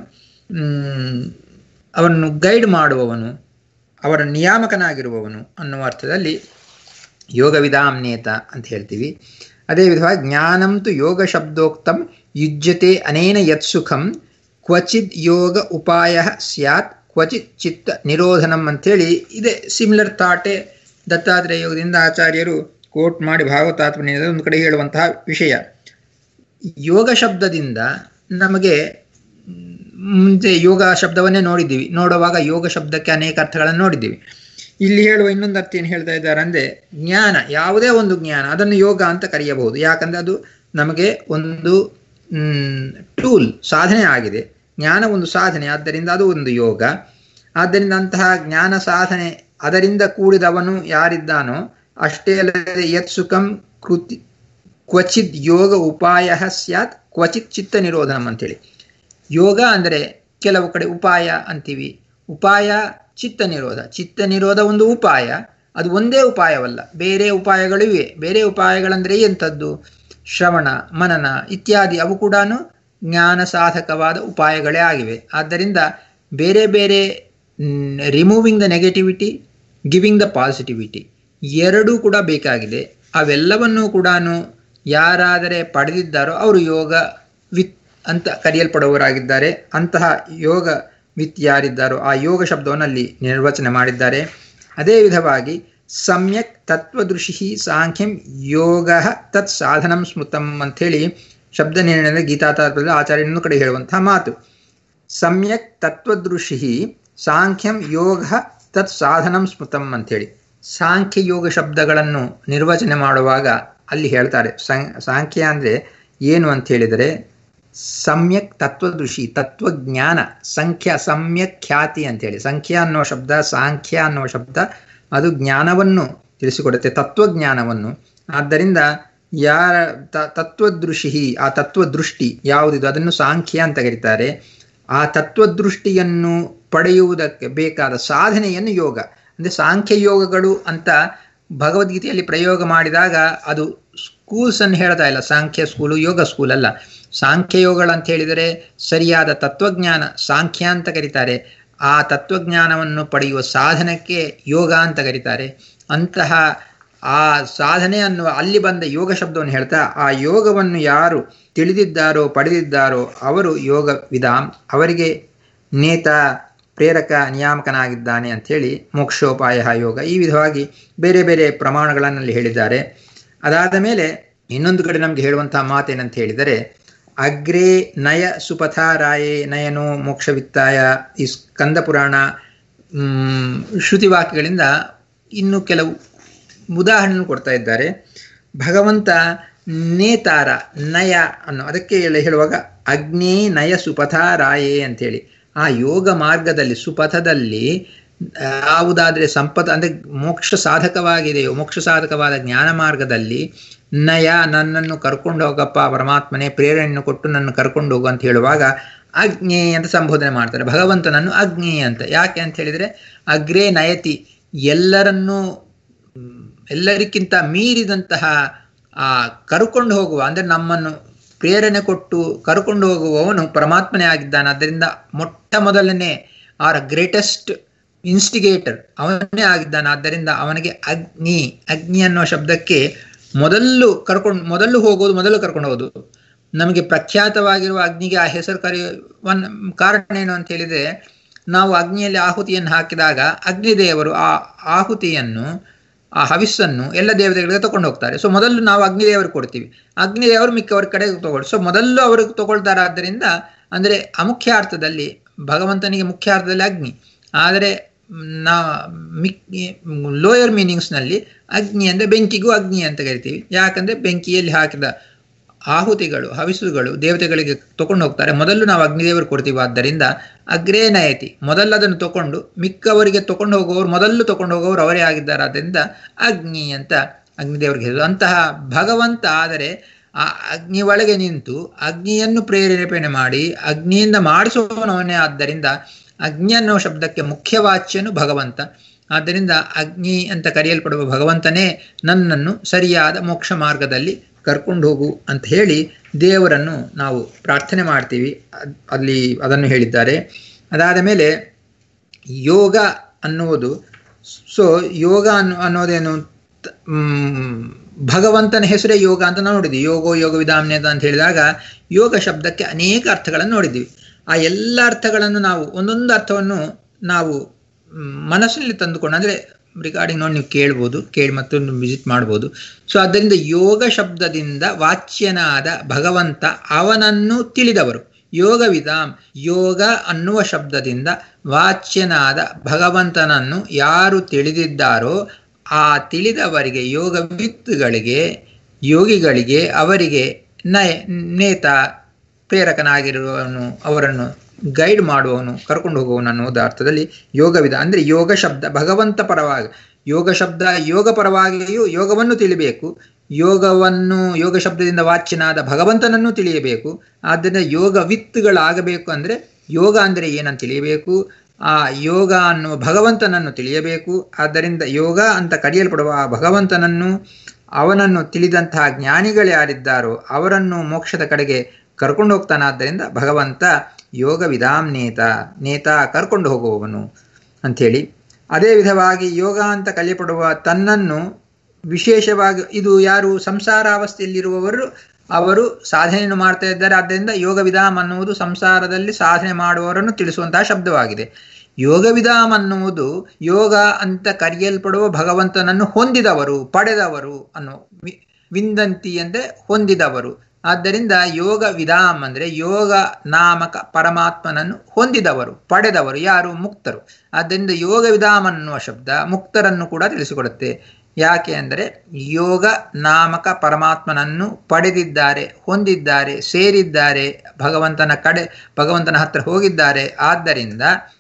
ಅವರನ್ನು ಗೈಡ್ ಮಾಡುವವನು ಅವರ ನಿಯಾಮಕನಾಗಿರುವವನು ಅನ್ನುವ ಅರ್ಥದಲ್ಲಿ ಯೋಗ ವಿಧಾಂ ನೇತ ಅಂತ ಹೇಳ್ತೀವಿ ಅದೇ ವಿಧವಾಗಿ ಜ್ಞಾನಂತು ಯೋಗ ಶಬ್ದೋಕ್ತಂ ಯುಜ್ಯತೆ ಅನೇನ ಯತ್ಸುಖಂ ಕ್ವಚಿತ್ ಯೋಗ ಉಪಾಯ ಸ್ಯಾತ್ ಕ್ವಚಿತ್ ಚಿತ್ತ ನಿರೋಧನಂ ಅಂಥೇಳಿ ಇದೆ ಸಿಮಿಲರ್ ಥಾಟೆ ದತ್ತಾತ್ರೇಯ ಯೋಗದಿಂದ ಆಚಾರ್ಯರು ಕೋಟ್ ಮಾಡಿ ಭಾಗವತಾತ್ಮನಿಂದ ಒಂದು ಕಡೆ ಹೇಳುವಂತಹ ವಿಷಯ ಯೋಗ ಶಬ್ದದಿಂದ ನಮಗೆ ಮುಂಚೆ ಯೋಗ ಶಬ್ದವನ್ನೇ ನೋಡಿದ್ದೀವಿ ನೋಡುವಾಗ ಯೋಗ ಶಬ್ದಕ್ಕೆ ಅನೇಕ ಅರ್ಥಗಳನ್ನು ನೋಡಿದ್ದೀವಿ ಇಲ್ಲಿ ಹೇಳುವ ಇನ್ನೊಂದು ಅರ್ಥ ಏನು ಹೇಳ್ತಾ ಇದ್ದಾರೆ ಅಂದರೆ ಜ್ಞಾನ ಯಾವುದೇ ಒಂದು ಜ್ಞಾನ ಅದನ್ನು ಯೋಗ ಅಂತ ಕರೆಯಬಹುದು ಯಾಕಂದರೆ ಅದು ನಮಗೆ ಒಂದು ಟೂಲ್ ಸಾಧನೆ ಆಗಿದೆ ಜ್ಞಾನ ಒಂದು ಸಾಧನೆ ಆದ್ದರಿಂದ ಅದು ಒಂದು ಯೋಗ ಆದ್ದರಿಂದ ಅಂತಹ ಜ್ಞಾನ ಸಾಧನೆ ಅದರಿಂದ ಕೂಡಿದವನು ಯಾರಿದ್ದಾನೋ ಅಷ್ಟೇ ಅಲ್ಲದೆ ಯತ್ ಸುಖಂ ಕೃತಿ ಕ್ವಚಿತ್ ಯೋಗ ಉಪಾಯ ಸ್ಯಾತ್ ಕ್ವಚಿತ್ ಚಿತ್ತ ನಿರೋಧನಂ ಅಂತೇಳಿ ಯೋಗ ಅಂದರೆ ಕೆಲವು ಕಡೆ ಉಪಾಯ ಅಂತೀವಿ ಉಪಾಯ ಚಿತ್ತ ನಿರೋಧ ಚಿತ್ತ ನಿರೋಧ ಒಂದು ಉಪಾಯ ಅದು ಒಂದೇ ಉಪಾಯವಲ್ಲ ಬೇರೆ ಉಪಾಯಗಳು ಇವೆ ಬೇರೆ ಉಪಾಯಗಳಂದರೆ ಎಂಥದ್ದು ಶ್ರವಣ ಮನನ ಇತ್ಯಾದಿ ಅವು ಕೂಡ ಜ್ಞಾನ ಸಾಧಕವಾದ ಉಪಾಯಗಳೇ ಆಗಿವೆ ಆದ್ದರಿಂದ ಬೇರೆ ಬೇರೆ removing the negativity giving the positivity ಎರಡೂ ಕೂಡ ಬೇಕಾಗಿದೆ ಅವೆಲ್ಲವನ್ನೂ ಕೂಡ ಯಾರಾದರೆ ಪಡೆದಿದ್ದಾರೋ ಅವರು ಯೋಗ ವಿತ್ ಅಂತ ಕರೆಯಲ್ಪಡುವವರಾಗಿದ್ದಾರೆ ಅಂತಹ ಯೋಗ ವಿತ್ ಯಾರಿದ್ದಾರೋ ಆ ಯೋಗ ಶಬ್ದವನ್ನು ಅಲ್ಲಿ ನಿರ್ವಚನೆ ಮಾಡಿದ್ದಾರೆ ಅದೇ ವಿಧವಾಗಿ ಸಮ್ಯಕ್ ತತ್ವದೃಷಿ ಸಾಂಖ್ಯಂ ಯೋಗ ತತ್ ಸಾಧನಂ ಸ್ಮೃತಂ ಅಂಥೇಳಿ ಶಬ್ದ ನಿರ್ಣಯದ ಗೀತಾತಾರ್ಪದಲ್ಲಿ ಆಚಾರ್ಯನೂ ಕಡೆ ಹೇಳುವಂತಹ ಮಾತು ಸಮ್ಯಕ್ ತತ್ವದೃಷಿ ಸಾಂಖ್ಯಂ ಯೋಗ ತತ್ ಸಾಧನಂ ಸ್ಮೃತಂ ಅಂಥೇಳಿ ಸಾಂಖ್ಯ ಯೋಗ ಶಬ್ದಗಳನ್ನು ನಿರ್ವಚನೆ ಮಾಡುವಾಗ ಅಲ್ಲಿ ಹೇಳ್ತಾರೆ ಸಾಂಖ್ಯ ಅಂದರೆ ಏನು ಅಂತ ಹೇಳಿದರೆ ಸಮ್ಯಕ್ ತತ್ವದೃಷಿ ತತ್ವಜ್ಞಾನ ಸಂಖ್ಯಾ ಸಮ್ಯಕ್ ಖ್ಯಾತಿ ಅಂತೇಳಿ ಸಂಖ್ಯಾ ಅನ್ನೋ ಶಬ್ದ ಸಾಂಖ್ಯ ಅನ್ನೋ ಶಬ್ದ ಅದು ಜ್ಞಾನವನ್ನು ತಿಳಿಸಿಕೊಡುತ್ತೆ ತತ್ವಜ್ಞಾನವನ್ನು ಆದ್ದರಿಂದ ಯಾರ ತತ್ವದೃಷಿ ಆ ತತ್ವದೃಷ್ಟಿ ಯಾವುದಿದು ಅದನ್ನು ಸಾಂಖ್ಯ ಅಂತ ಕರೀತಾರೆ ಆ ತತ್ವದೃಷ್ಟಿಯನ್ನು ಪಡೆಯುವುದಕ್ಕೆ ಬೇಕಾದ ಸಾಧನೆಯನ್ನು ಯೋಗ ಅಂದರೆ ಸಾಂಖ್ಯ ಯೋಗಗಳು ಅಂತ ಭಗವದ್ಗೀತೆಯಲ್ಲಿ ಪ್ರಯೋಗ ಮಾಡಿದಾಗ ಅದು ಸ್ಕೂಲ್ಸ್ ಅನ್ನು ಹೇಳ್ತಾ ಇಲ್ಲ ಸಾಂಖ್ಯ ಸ್ಕೂಲು ಯೋಗ ಸ್ಕೂಲ್ ಅಲ್ಲ ಸಾಂಖ್ಯ ಯೋಗಗಳು ಅಂತ ಹೇಳಿದರೆ ಸರಿಯಾದ ತತ್ವಜ್ಞಾನ ಸಾಂಖ್ಯ ಅಂತ ಕರೀತಾರೆ ಆ ತತ್ವಜ್ಞಾನವನ್ನು ಪಡೆಯುವ ಸಾಧನಕ್ಕೆ ಯೋಗ ಅಂತ ಕರೀತಾರೆ ಅಂತಹ ಆ ಸಾಧನೆ ಅನ್ನುವ ಅಲ್ಲಿ ಬಂದ ಯೋಗ ಶಬ್ದವನ್ನು ಹೇಳ್ತಾ ಆ ಯೋಗವನ್ನು ಯಾರು ತಿಳಿದಿದ್ದಾರೋ ಪಡೆದಿದ್ದಾರೋ ಅವರು ಯೋಗ ವಿಧಾಮ್ ಅವರಿಗೆ ನೇತ ಪ್ರೇರಕ ನಿಯಾಮಕನಾಗಿದ್ದಾನೆ ಅಂಥೇಳಿ ಮೋಕ್ಷೋಪಾಯ ಯೋಗ ಈ ವಿಧವಾಗಿ ಬೇರೆ ಬೇರೆ ಪ್ರಮಾಣಗಳನ್ನಲ್ಲಿ ಹೇಳಿದ್ದಾರೆ ಅದಾದ ಮೇಲೆ ಇನ್ನೊಂದು ಕಡೆ ನಮಗೆ ಹೇಳುವಂತಹ ಮಾತೇನಂತ ಹೇಳಿದರೆ ಅಗ್ರೇ ನಯ ಸುಪಥಾರಾಯೇ ನಯನೋ ಮೋಕ್ಷವಿತ್ತಾಯ ಈ ಸ್ಕಂದ ಪುರಾಣ ಶ್ರುತಿವಾಕ್ಯಗಳಿಂದ ಇನ್ನು ಕೆಲವು ಉದಾಹರಣೆ ಕೊಡ್ತಾ ಇದ್ದಾರೆ ಭಗವಂತ ನೇತಾರ ನಯ ಅನ್ನೋ ಅದಕ್ಕೆ ಹೇಳುವಾಗ ಅಗ್ನೇ ನಯ ಸುಪಥ ರಾಯೇ ಅಂಥೇಳಿ ಆ ಯೋಗ ಮಾರ್ಗದಲ್ಲಿ ಸುಪಥದಲ್ಲಿ ಯಾವುದಾದ್ರೆ ಸಂಪತ್ ಅಂದರೆ ಮೋಕ್ಷ ಸಾಧಕವಾಗಿದೆಯೋ ಮೋಕ್ಷ ಸಾಧಕವಾದ ಜ್ಞಾನ ಮಾರ್ಗದಲ್ಲಿ ನಯ ನನ್ನನ್ನು ಕರ್ಕೊಂಡು ಹೋಗಪ್ಪ ಪರಮಾತ್ಮನೇ ಪ್ರೇರಣೆಯನ್ನು ಕೊಟ್ಟು ನನ್ನ ಕರ್ಕೊಂಡು ಹೋಗು ಅಂತ ಹೇಳುವಾಗ ಅಗ್ನೇ ಅಂತ ಸಂಬೋಧನೆ ಮಾಡ್ತಾರೆ ಭಗವಂತನನ್ನು ಅಗ್ನೇ ಅಂತ ಯಾಕೆ ಅಂತ ಹೇಳಿದರೆ ಅಗ್ರೇ ನಯತಿ ಎಲ್ಲರನ್ನೂ ಎಲ್ಲರಿಗಿಂತ ಮೀರಿದಂತಹ ಆ ಕರ್ಕೊಂಡು ಹೋಗುವ ಅಂದರೆ ನಮ್ಮನ್ನು ಪ್ರೇರಣೆ ಕೊಟ್ಟು ಕರ್ಕೊಂಡು ಹೋಗುವವನು ಪರಮಾತ್ಮನೇ ಆಗಿದ್ದಾನೆ ಆದ್ದರಿಂದ ಮೊಟ್ಟ ಮೊದಲನೇ ಆರ್ ಗ್ರೇಟೆಸ್ಟ್ ಇನ್ಸ್ಟಿಗೇಟರ್ ಅವನೇ ಆಗಿದ್ದಾನೆ ಆದ್ದರಿಂದ ಅವನಿಗೆ ಅಗ್ನಿ ಅಗ್ನಿ ಅನ್ನೋ ಶಬ್ದಕ್ಕೆ ಮೊದಲು ಕರ್ಕೊಂಡು ಮೊದಲು ಹೋಗೋದು ಮೊದಲು ಕರ್ಕೊಂಡು ಹೋಗೋದು ನಮಗೆ ಪ್ರಖ್ಯಾತವಾಗಿರುವ ಅಗ್ನಿಗೆ ಆ ಹೆಸರು ಕರೆಯುವ ಕಾರಣ ಏನು ಅಂತ ಹೇಳಿದ್ರೆ ನಾವು ಅಗ್ನಿಯಲ್ಲಿ ಆಹುತಿಯನ್ನು ಹಾಕಿದಾಗ ಅಗ್ನಿದೇವರು ಆ ಆಹುತಿಯನ್ನು ಆ ಹವಿಸ್ಸನ್ನು ಎಲ್ಲ ದೇವತೆಗಳಿಗೆ ತಗೊಂಡು ಹೋಗ್ತಾರೆ ಸೊ ಮೊದಲು ನಾವು ಅಗ್ನಿದೇವರಿಗೆ ಕೊಡ್ತೀವಿ ಅಗ್ನಿದೇವರು ಮಿಕ್ಕವರ ಕಡೆ ತಗೊಳ್ಳಿ ಸೊ ಮೊದಲು ಅವ್ರಿಗೆ ತಗೊಳ್ತಾರೆ ಆದ್ದರಿಂದ ಅಂದರೆ ಅಮುಖ್ಯ ಅರ್ಥದಲ್ಲಿ ಭಗವಂತನಿಗೆ ಮುಖ್ಯ ಅರ್ಥದಲ್ಲಿ ಅಗ್ನಿ ಆದರೆ ನಾ ಮಿಕ್ ಲೋಯರ್ ಮೀನಿಂಗ್ಸ್ನಲ್ಲಿ ಅಗ್ನಿ ಅಂದರೆ ಬೆಂಕಿಗೂ ಅಗ್ನಿ ಅಂತ ಕರಿತೀವಿ ಯಾಕಂದರೆ ಬೆಂಕಿಯಲ್ಲಿ ಹಾಕಿದ ಆಹುತಿಗಳು ಹವಿಸುಗಳು ದೇವತೆಗಳಿಗೆ ತಗೊಂಡು ಹೋಗ್ತಾರೆ ಮೊದಲು ನಾವು ಅಗ್ನಿದೇವರು ಕೊಡ್ತೀವಿ ಆದ್ದರಿಂದ ಅಗ್ರೇ ನಯತಿ ಮೊದಲು ಅದನ್ನು ತಗೊಂಡು ಮಿಕ್ಕವರಿಗೆ ತಗೊಂಡು ಹೋಗುವವರು ಮೊದಲು ತಗೊಂಡು ಹೋಗುವವರು ಅವರೇ ಆಗಿದ್ದಾರೆ ಆದ್ದರಿಂದ ಅಗ್ನಿ ಅಂತ ಅಗ್ನಿದೇವರಿಗೆ ಹೇಳಿದ್ರು ಅಂತಹ ಭಗವಂತ ಆದರೆ ಆ ಅಗ್ನಿ ಒಳಗೆ ನಿಂತು ಅಗ್ನಿಯನ್ನು ಪ್ರೇರೇಪಣೆ ಮಾಡಿ ಅಗ್ನಿಯಿಂದ ಮಾಡಿಸುವವನವನೇ ಆದ್ದರಿಂದ ಅಗ್ನಿ ಅನ್ನೋ ಶಬ್ದಕ್ಕೆ ಮುಖ್ಯವಾಚ್ಯನು ಭಗವಂತ ಆದ್ದರಿಂದ ಅಗ್ನಿ ಅಂತ ಕರೆಯಲ್ಪಡುವ ಭಗವಂತನೇ ನನ್ನನ್ನು ಸರಿಯಾದ ಮೋಕ್ಷ ಮಾರ್ಗದಲ್ಲಿ ಕರ್ಕೊಂಡು ಹೋಗು ಅಂತ ಹೇಳಿ ದೇವರನ್ನು ನಾವು ಪ್ರಾರ್ಥನೆ ಮಾಡ್ತೀವಿ ಅಲ್ಲಿ ಅದನ್ನು ಹೇಳಿದ್ದಾರೆ ಅದಾದ ಮೇಲೆ ಯೋಗ ಅನ್ನುವುದು ಸೊ ಯೋಗ ಅನ್ನು ಅನ್ನೋದೇನು ಭಗವಂತನ ಹೆಸರೇ ಯೋಗ ಅಂತ ನಾವು ನೋಡಿದ್ವಿ ಯೋಗೋ ಯೋಗ ವಿಧಾಮ್ಯತ ಅಂತ ಹೇಳಿದಾಗ ಯೋಗ ಶಬ್ದಕ್ಕೆ ಅನೇಕ ಅರ್ಥಗಳನ್ನು ನೋಡಿದ್ವಿ ಆ ಎಲ್ಲ ಅರ್ಥಗಳನ್ನು ನಾವು ಒಂದೊಂದು ಅರ್ಥವನ್ನು ನಾವು ಮನಸ್ಸಿನಲ್ಲಿ ತಂದುಕೊಂಡು ಅಂದರೆ ರಿಗಾರ್ಡಿಂಗ್ ನೋಡಿ ನೀವು ಕೇಳ್ಬೋದು ಕೇಳಿ ಮತ್ತೊಂದು ವಿಸಿಟ್ ಮಾಡ್ಬೋದು ಸೊ ಅದರಿಂದ ಯೋಗ ಶಬ್ದದಿಂದ ವಾಚ್ಯನಾದ ಭಗವಂತ ಅವನನ್ನು ತಿಳಿದವರು ಯೋಗವಿಧಾಮ್ ಯೋಗ ಅನ್ನುವ ಶಬ್ದದಿಂದ ವಾಚ್ಯನಾದ ಭಗವಂತನನ್ನು ಯಾರು ತಿಳಿದಿದ್ದಾರೋ ಆ ತಿಳಿದವರಿಗೆ ಯೋಗವಿತ್ತುಗಳಿಗೆ ಯೋಗಿಗಳಿಗೆ ಅವರಿಗೆ ನಯ ನೇತ ಪ್ರೇರಕನಾಗಿರುವವನು ಅವರನ್ನು ಗೈಡ್ ಮಾಡುವವನು ಕರ್ಕೊಂಡು ಹೋಗುವವನು ಅನ್ನೋದ ಅರ್ಥದಲ್ಲಿ ಯೋಗವಿದ ಅಂದರೆ ಯೋಗ ಶಬ್ದ ಭಗವಂತ ಪರವಾಗಿ ಯೋಗ ಶಬ್ದ ಯೋಗ ಪರವಾಗಿಯೂ ಯೋಗವನ್ನು ತಿಳಿಬೇಕು ಯೋಗವನ್ನು ಯೋಗ ಶಬ್ದದಿಂದ ವಾಚ್ಯನಾದ ಭಗವಂತನನ್ನು ತಿಳಿಯಬೇಕು ಆದ್ದರಿಂದ ಯೋಗ ವಿತ್ತುಗಳಾಗಬೇಕು ಅಂದರೆ ಯೋಗ ಅಂದರೆ ಏನಂತ ತಿಳಿಯಬೇಕು ಆ ಯೋಗ ಅನ್ನುವ ಭಗವಂತನನ್ನು ತಿಳಿಯಬೇಕು ಆದ್ದರಿಂದ ಯೋಗ ಅಂತ ಕರೆಯಲ್ಪಡುವ ಆ ಭಗವಂತನನ್ನು ಅವನನ್ನು ತಿಳಿದಂತಹ ಜ್ಞಾನಿಗಳು ಯಾರಿದ್ದಾರೋ ಅವರನ್ನು ಮೋಕ್ಷದ ಕಡೆಗೆ ಕರ್ಕೊಂಡು ಹೋಗ್ತಾನಾದ್ದರಿಂದ ಭಗವಂತ ಯೋಗ ವಿಧಾಮ್ ನೇತ ನೇತ ಕರ್ಕೊಂಡು ಹೋಗುವವನು ಅಂಥೇಳಿ ಅದೇ ವಿಧವಾಗಿ ಯೋಗ ಅಂತ ಕಲಿಯಪಡುವ ತನ್ನನ್ನು ವಿಶೇಷವಾಗಿ ಇದು ಯಾರು ಸಂಸಾರಾವಸ್ಥೆಯಲ್ಲಿರುವವರು ಅವರು ಸಾಧನೆಯನ್ನು ಮಾಡ್ತಾ ಇದ್ದಾರೆ ಆದ್ದರಿಂದ ಯೋಗ ವಿಧಾಮ್ ಅನ್ನುವುದು ಸಂಸಾರದಲ್ಲಿ ಸಾಧನೆ ಮಾಡುವವರನ್ನು ತಿಳಿಸುವಂತಹ ಶಬ್ದವಾಗಿದೆ ಯೋಗ ವಿಧಾಮ್ ಅನ್ನುವುದು ಯೋಗ ಅಂತ ಕರೆಯಲ್ಪಡುವ ಭಗವಂತನನ್ನು ಹೊಂದಿದವರು ಪಡೆದವರು ಅನ್ನೋ ವಿಂದಂತಿ ಅಂದರೆ ಹೊಂದಿದವರು ಆದ್ದರಿಂದ ಯೋಗ ವಿಧಾಮ್ ಅಂದರೆ ಯೋಗ ನಾಮಕ ಪರಮಾತ್ಮನನ್ನು ಹೊಂದಿದವರು ಪಡೆದವರು ಯಾರು ಮುಕ್ತರು ಆದ್ದರಿಂದ ಯೋಗ ವಿಧಾಮ್ ಅನ್ನುವ ಶಬ್ದ ಮುಕ್ತರನ್ನು ಕೂಡ ತಿಳಿಸಿಕೊಡುತ್ತೆ ಯಾಕೆ ಅಂದರೆ ಯೋಗ ನಾಮಕ ಪರಮಾತ್ಮನನ್ನು ಪಡೆದಿದ್ದಾರೆ ಹೊಂದಿದ್ದಾರೆ ಸೇರಿದ್ದಾರೆ ಭಗವಂತನ ಕಡೆ ಭಗವಂತನ ಹತ್ರ ಹೋಗಿದ್ದಾರೆ ಆದ್ದರಿಂದ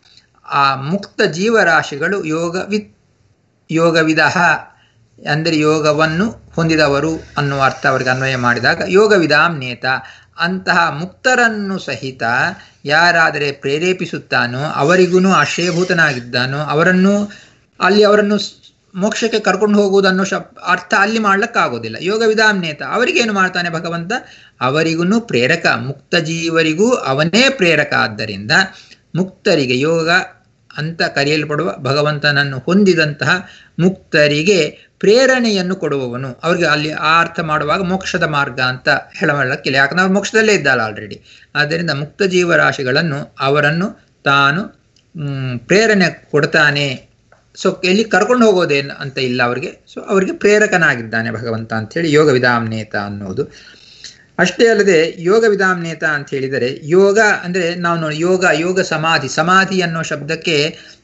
ಆ ಮುಕ್ತ ಜೀವರಾಶಿಗಳು ಯೋಗ ವಿತ್ ಯೋಗವಿಧ ಅಂದರೆ ಯೋಗವನ್ನು ಹೊಂದಿದವರು ಅನ್ನುವ ಅರ್ಥ ಅವರಿಗೆ ಅನ್ವಯ ಮಾಡಿದಾಗ ಯೋಗ ವಿಧಾಮ್ ನೇತ ಅಂತಹ ಮುಕ್ತರನ್ನು ಸಹಿತ ಯಾರಾದರೆ ಪ್ರೇರೇಪಿಸುತ್ತಾನೋ ಅವರಿಗೂ ಆಶ್ರಯಭೂತನಾಗಿದ್ದಾನೋ ಅವರನ್ನು ಅಲ್ಲಿ ಅವರನ್ನು ಮೋಕ್ಷಕ್ಕೆ ಕರ್ಕೊಂಡು ಹೋಗುವುದನ್ನು ಶಬ್ ಅರ್ಥ ಅಲ್ಲಿ ಮಾಡ್ಲಿಕ್ಕಾಗೋದಿಲ್ಲ ಯೋಗ ವಿಧಾಮ್ ನೇತ ಅವರಿಗೇನು ಮಾಡ್ತಾನೆ ಭಗವಂತ ಅವರಿಗೂ ಪ್ರೇರಕ ಮುಕ್ತ ಜೀವರಿಗೂ ಅವನೇ ಪ್ರೇರಕ ಆದ್ದರಿಂದ ಮುಕ್ತರಿಗೆ ಯೋಗ ಅಂತ ಕರೆಯಲ್ಪಡುವ ಭಗವಂತನನ್ನು ಹೊಂದಿದಂತಹ ಮುಕ್ತರಿಗೆ ಪ್ರೇರಣೆಯನ್ನು ಕೊಡುವವನು ಅವ್ರಿಗೆ ಅಲ್ಲಿ ಆ ಅರ್ಥ ಮಾಡುವಾಗ ಮೋಕ್ಷದ ಮಾರ್ಗ ಅಂತ ಹೇಳಲಿಕ್ಕಿಲ್ಲ ಯಾಕಂದ್ರೆ ಅವ್ರು ಮೋಕ್ಷದಲ್ಲೇ ಇದ್ದಲ್ಲ ಆಲ್ರೆಡಿ ಆದ್ದರಿಂದ ಮುಕ್ತ ಜೀವರಾಶಿಗಳನ್ನು ಅವರನ್ನು ತಾನು ಪ್ರೇರಣೆ ಕೊಡ್ತಾನೆ ಸೊ ಎಲ್ಲಿ ಕರ್ಕೊಂಡು ಹೋಗೋದೇನು ಅಂತ ಇಲ್ಲ ಅವರಿಗೆ ಸೊ ಅವರಿಗೆ ಪ್ರೇರಕನಾಗಿದ್ದಾನೆ ಭಗವಂತ ಅಂತೇಳಿ ಯೋಗ ವಿಧಾಮ್ನೇತ ಅನ್ನೋದು ಅಷ್ಟೇ ಅಲ್ಲದೆ ಯೋಗ ವಿಧಾಮ್ನೇತ ಅಂತ ಹೇಳಿದರೆ ಯೋಗ ಅಂದರೆ ನಾವು ನೋಡಿ ಯೋಗ ಯೋಗ ಸಮಾಧಿ ಸಮಾಧಿ ಅನ್ನೋ ಶಬ್ದಕ್ಕೆ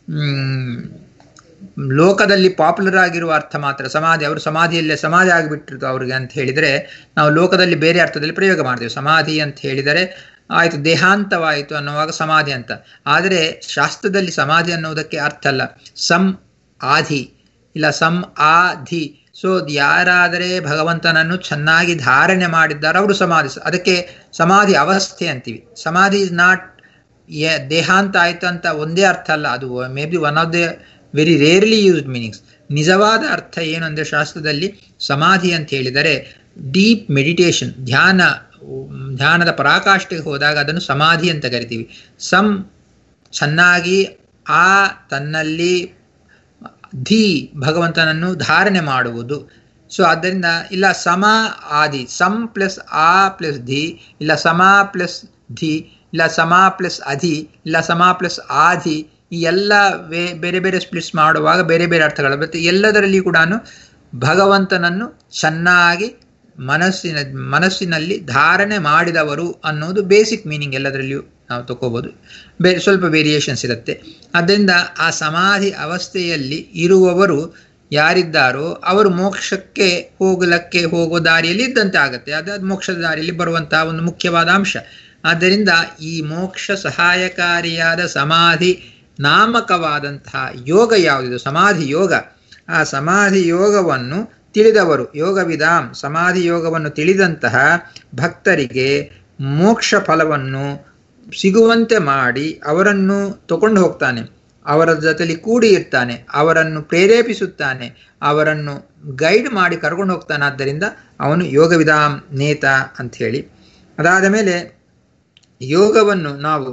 ಲೋಕದಲ್ಲಿ ಪಾಪ್ಯುಲರ್ ಆಗಿರುವ ಅರ್ಥ ಮಾತ್ರ ಸಮಾಧಿ ಅವರು ಸಮಾಧಿಯಲ್ಲೇ ಸಮಾಧಿ ಆಗಿಬಿಟ್ಟಿರ್ತು ಅವ್ರಿಗೆ ಅಂತ ಹೇಳಿದರೆ ನಾವು ಲೋಕದಲ್ಲಿ ಬೇರೆ ಅರ್ಥದಲ್ಲಿ ಪ್ರಯೋಗ ಮಾಡ್ತೇವೆ ಸಮಾಧಿ ಅಂತ ಹೇಳಿದರೆ ಆಯಿತು ದೇಹಾಂತವಾಯಿತು ಅನ್ನುವಾಗ ಸಮಾಧಿ ಅಂತ ಆದರೆ ಶಾಸ್ತ್ರದಲ್ಲಿ ಸಮಾಧಿ ಅನ್ನೋದಕ್ಕೆ ಅರ್ಥ ಅಲ್ಲ ಸಂ ಆಧಿ ಇಲ್ಲ ಸಂ ಆಧಿ ಸೊ ಯಾರಾದರೆ ಭಗವಂತನನ್ನು ಚೆನ್ನಾಗಿ ಧಾರಣೆ ಮಾಡಿದ್ದಾರೆ ಅವರು ಸಮಾಧಿ ಅದಕ್ಕೆ ಸಮಾಧಿ ಅವಸ್ಥೆ ಅಂತೀವಿ ಸಮಾಧಿ ಇಸ್ ನಾಟ್ ದೇಹಾಂತ ಆಯ್ತು ಅಂತ ಒಂದೇ ಅರ್ಥ ಅಲ್ಲ ಅದು maybe one of the very rarely used meanings ನಿಜವಾದ ಅರ್ಥ ಏನು ಅಂದರೆ ಶಾಸ್ತ್ರದಲ್ಲಿ ಸಮಾಧಿ ಅಂತ ಹೇಳಿದರೆ ಡೀಪ್ ಮೆಡಿಟೇಷನ್ ಧ್ಯಾನ ಧ್ಯಾನದ ಪರಾಕಾಷ್ಠೆಗೆ ಹೋದಾಗ ಅದನ್ನು ಸಮಾಧಿ ಅಂತ ಕರಿತೀವಿ ಸಂ ಚೆನ್ನಾಗಿ ಆ ತನ್ನಲ್ಲಿ ಧಿ ಭಗವಂತನನ್ನು ಧಾರಣೆ ಮಾಡುವುದು ಸೊ ಆದ್ದರಿಂದ ಇಲ್ಲ ಸಮ ಆದಿ ಸಂ ಪ್ಲಸ್ ಆ ಪ್ಲಸ್ ಧಿ ಇಲ್ಲ ಸಮ ಪ್ಲಸ್ ಧಿ ಇಲ್ಲ ಸಮ ಪ್ಲಸ್ ಅಧಿ ಇಲ್ಲ ಸಮ ಪ್ಲಸ್ ಆಧಿ ಈ ಎಲ್ಲ ಬೇರೆ ಬೇರೆ ಸ್ಪ್ಲಿಟ್ಸ್ ಮಾಡುವಾಗ ಬೇರೆ ಬೇರೆ ಅರ್ಥಗಳು ಬರುತ್ತೆ ಎಲ್ಲದರಲ್ಲಿ ಕೂಡ ಭಗವಂತನನ್ನು ಚೆನ್ನಾಗಿ ಮನಸ್ಸಿನ ಮನಸ್ಸಿನಲ್ಲಿ ಧಾರಣೆ ಮಾಡಿದವರು ಅನ್ನೋದು ಬೇಸಿಕ್ ಮೀನಿಂಗ್ ಎಲ್ಲದರಲ್ಲಿಯೂ ನಾವು ತಗೋಬೋದು ಬೇರೆ ಸ್ವಲ್ಪ ವೇರಿಯೇಷನ್ಸ್ ಇರುತ್ತೆ ಆದ್ದರಿಂದ ಆ ಸಮಾಧಿ ಅವಸ್ಥೆಯಲ್ಲಿ ಇರುವವರು ಯಾರಿದ್ದಾರೋ ಅವರು ಮೋಕ್ಷಕ್ಕೆ ಹೋಗಲಕ್ಕೆ ಹೋಗೋ ದಾರಿಯಲ್ಲಿ ಇದ್ದಂತೆ ಆಗುತ್ತೆ ಅದು ಮೋಕ್ಷದ ದಾರಿಯಲ್ಲಿ ಬರುವಂತಹ ಒಂದು ಮುಖ್ಯವಾದ ಅಂಶ ಆದ್ದರಿಂದ ಈ ಮೋಕ್ಷ ಸಹಾಯಕಾರಿಯಾದ ಸಮಾಧಿ ನಾಮಕವಾದಂತಹ ಯೋಗ ಯಾವುದಿದೆ ಸಮಾಧಿ ಯೋಗ ಆ ಸಮಾಧಿ ಯೋಗವನ್ನು ತಿಳಿದವರು ಯೋಗ ವಿಧಾಂ ಸಮಾಧಿ ಯೋಗವನ್ನು ತಿಳಿದಂತಹ ಭಕ್ತರಿಗೆ ಮೋಕ್ಷ ಫಲವನ್ನು ಸಿಗುವಂತೆ ಮಾಡಿ ಅವರನ್ನು ತಗೊಂಡು ಹೋಗ್ತಾನೆ ಅವರ ಜೊತೆಲಿ ಕೂಡಿ ಇರ್ತಾನೆ ಅವರನ್ನು ಪ್ರೇರೇಪಿಸುತ್ತಾನೆ ಅವರನ್ನು ಗೈಡ್ ಮಾಡಿ ಕರ್ಕೊಂಡು ಹೋಗ್ತಾನೆ ಆದ್ದರಿಂದ ಅವನು ಯೋಗ ವಿಧಾಂ ನೇತ ಅಂತ ಹೇಳಿ ಅದಾದ ಮೇಲೆ ಯೋಗವನ್ನು ನಾವು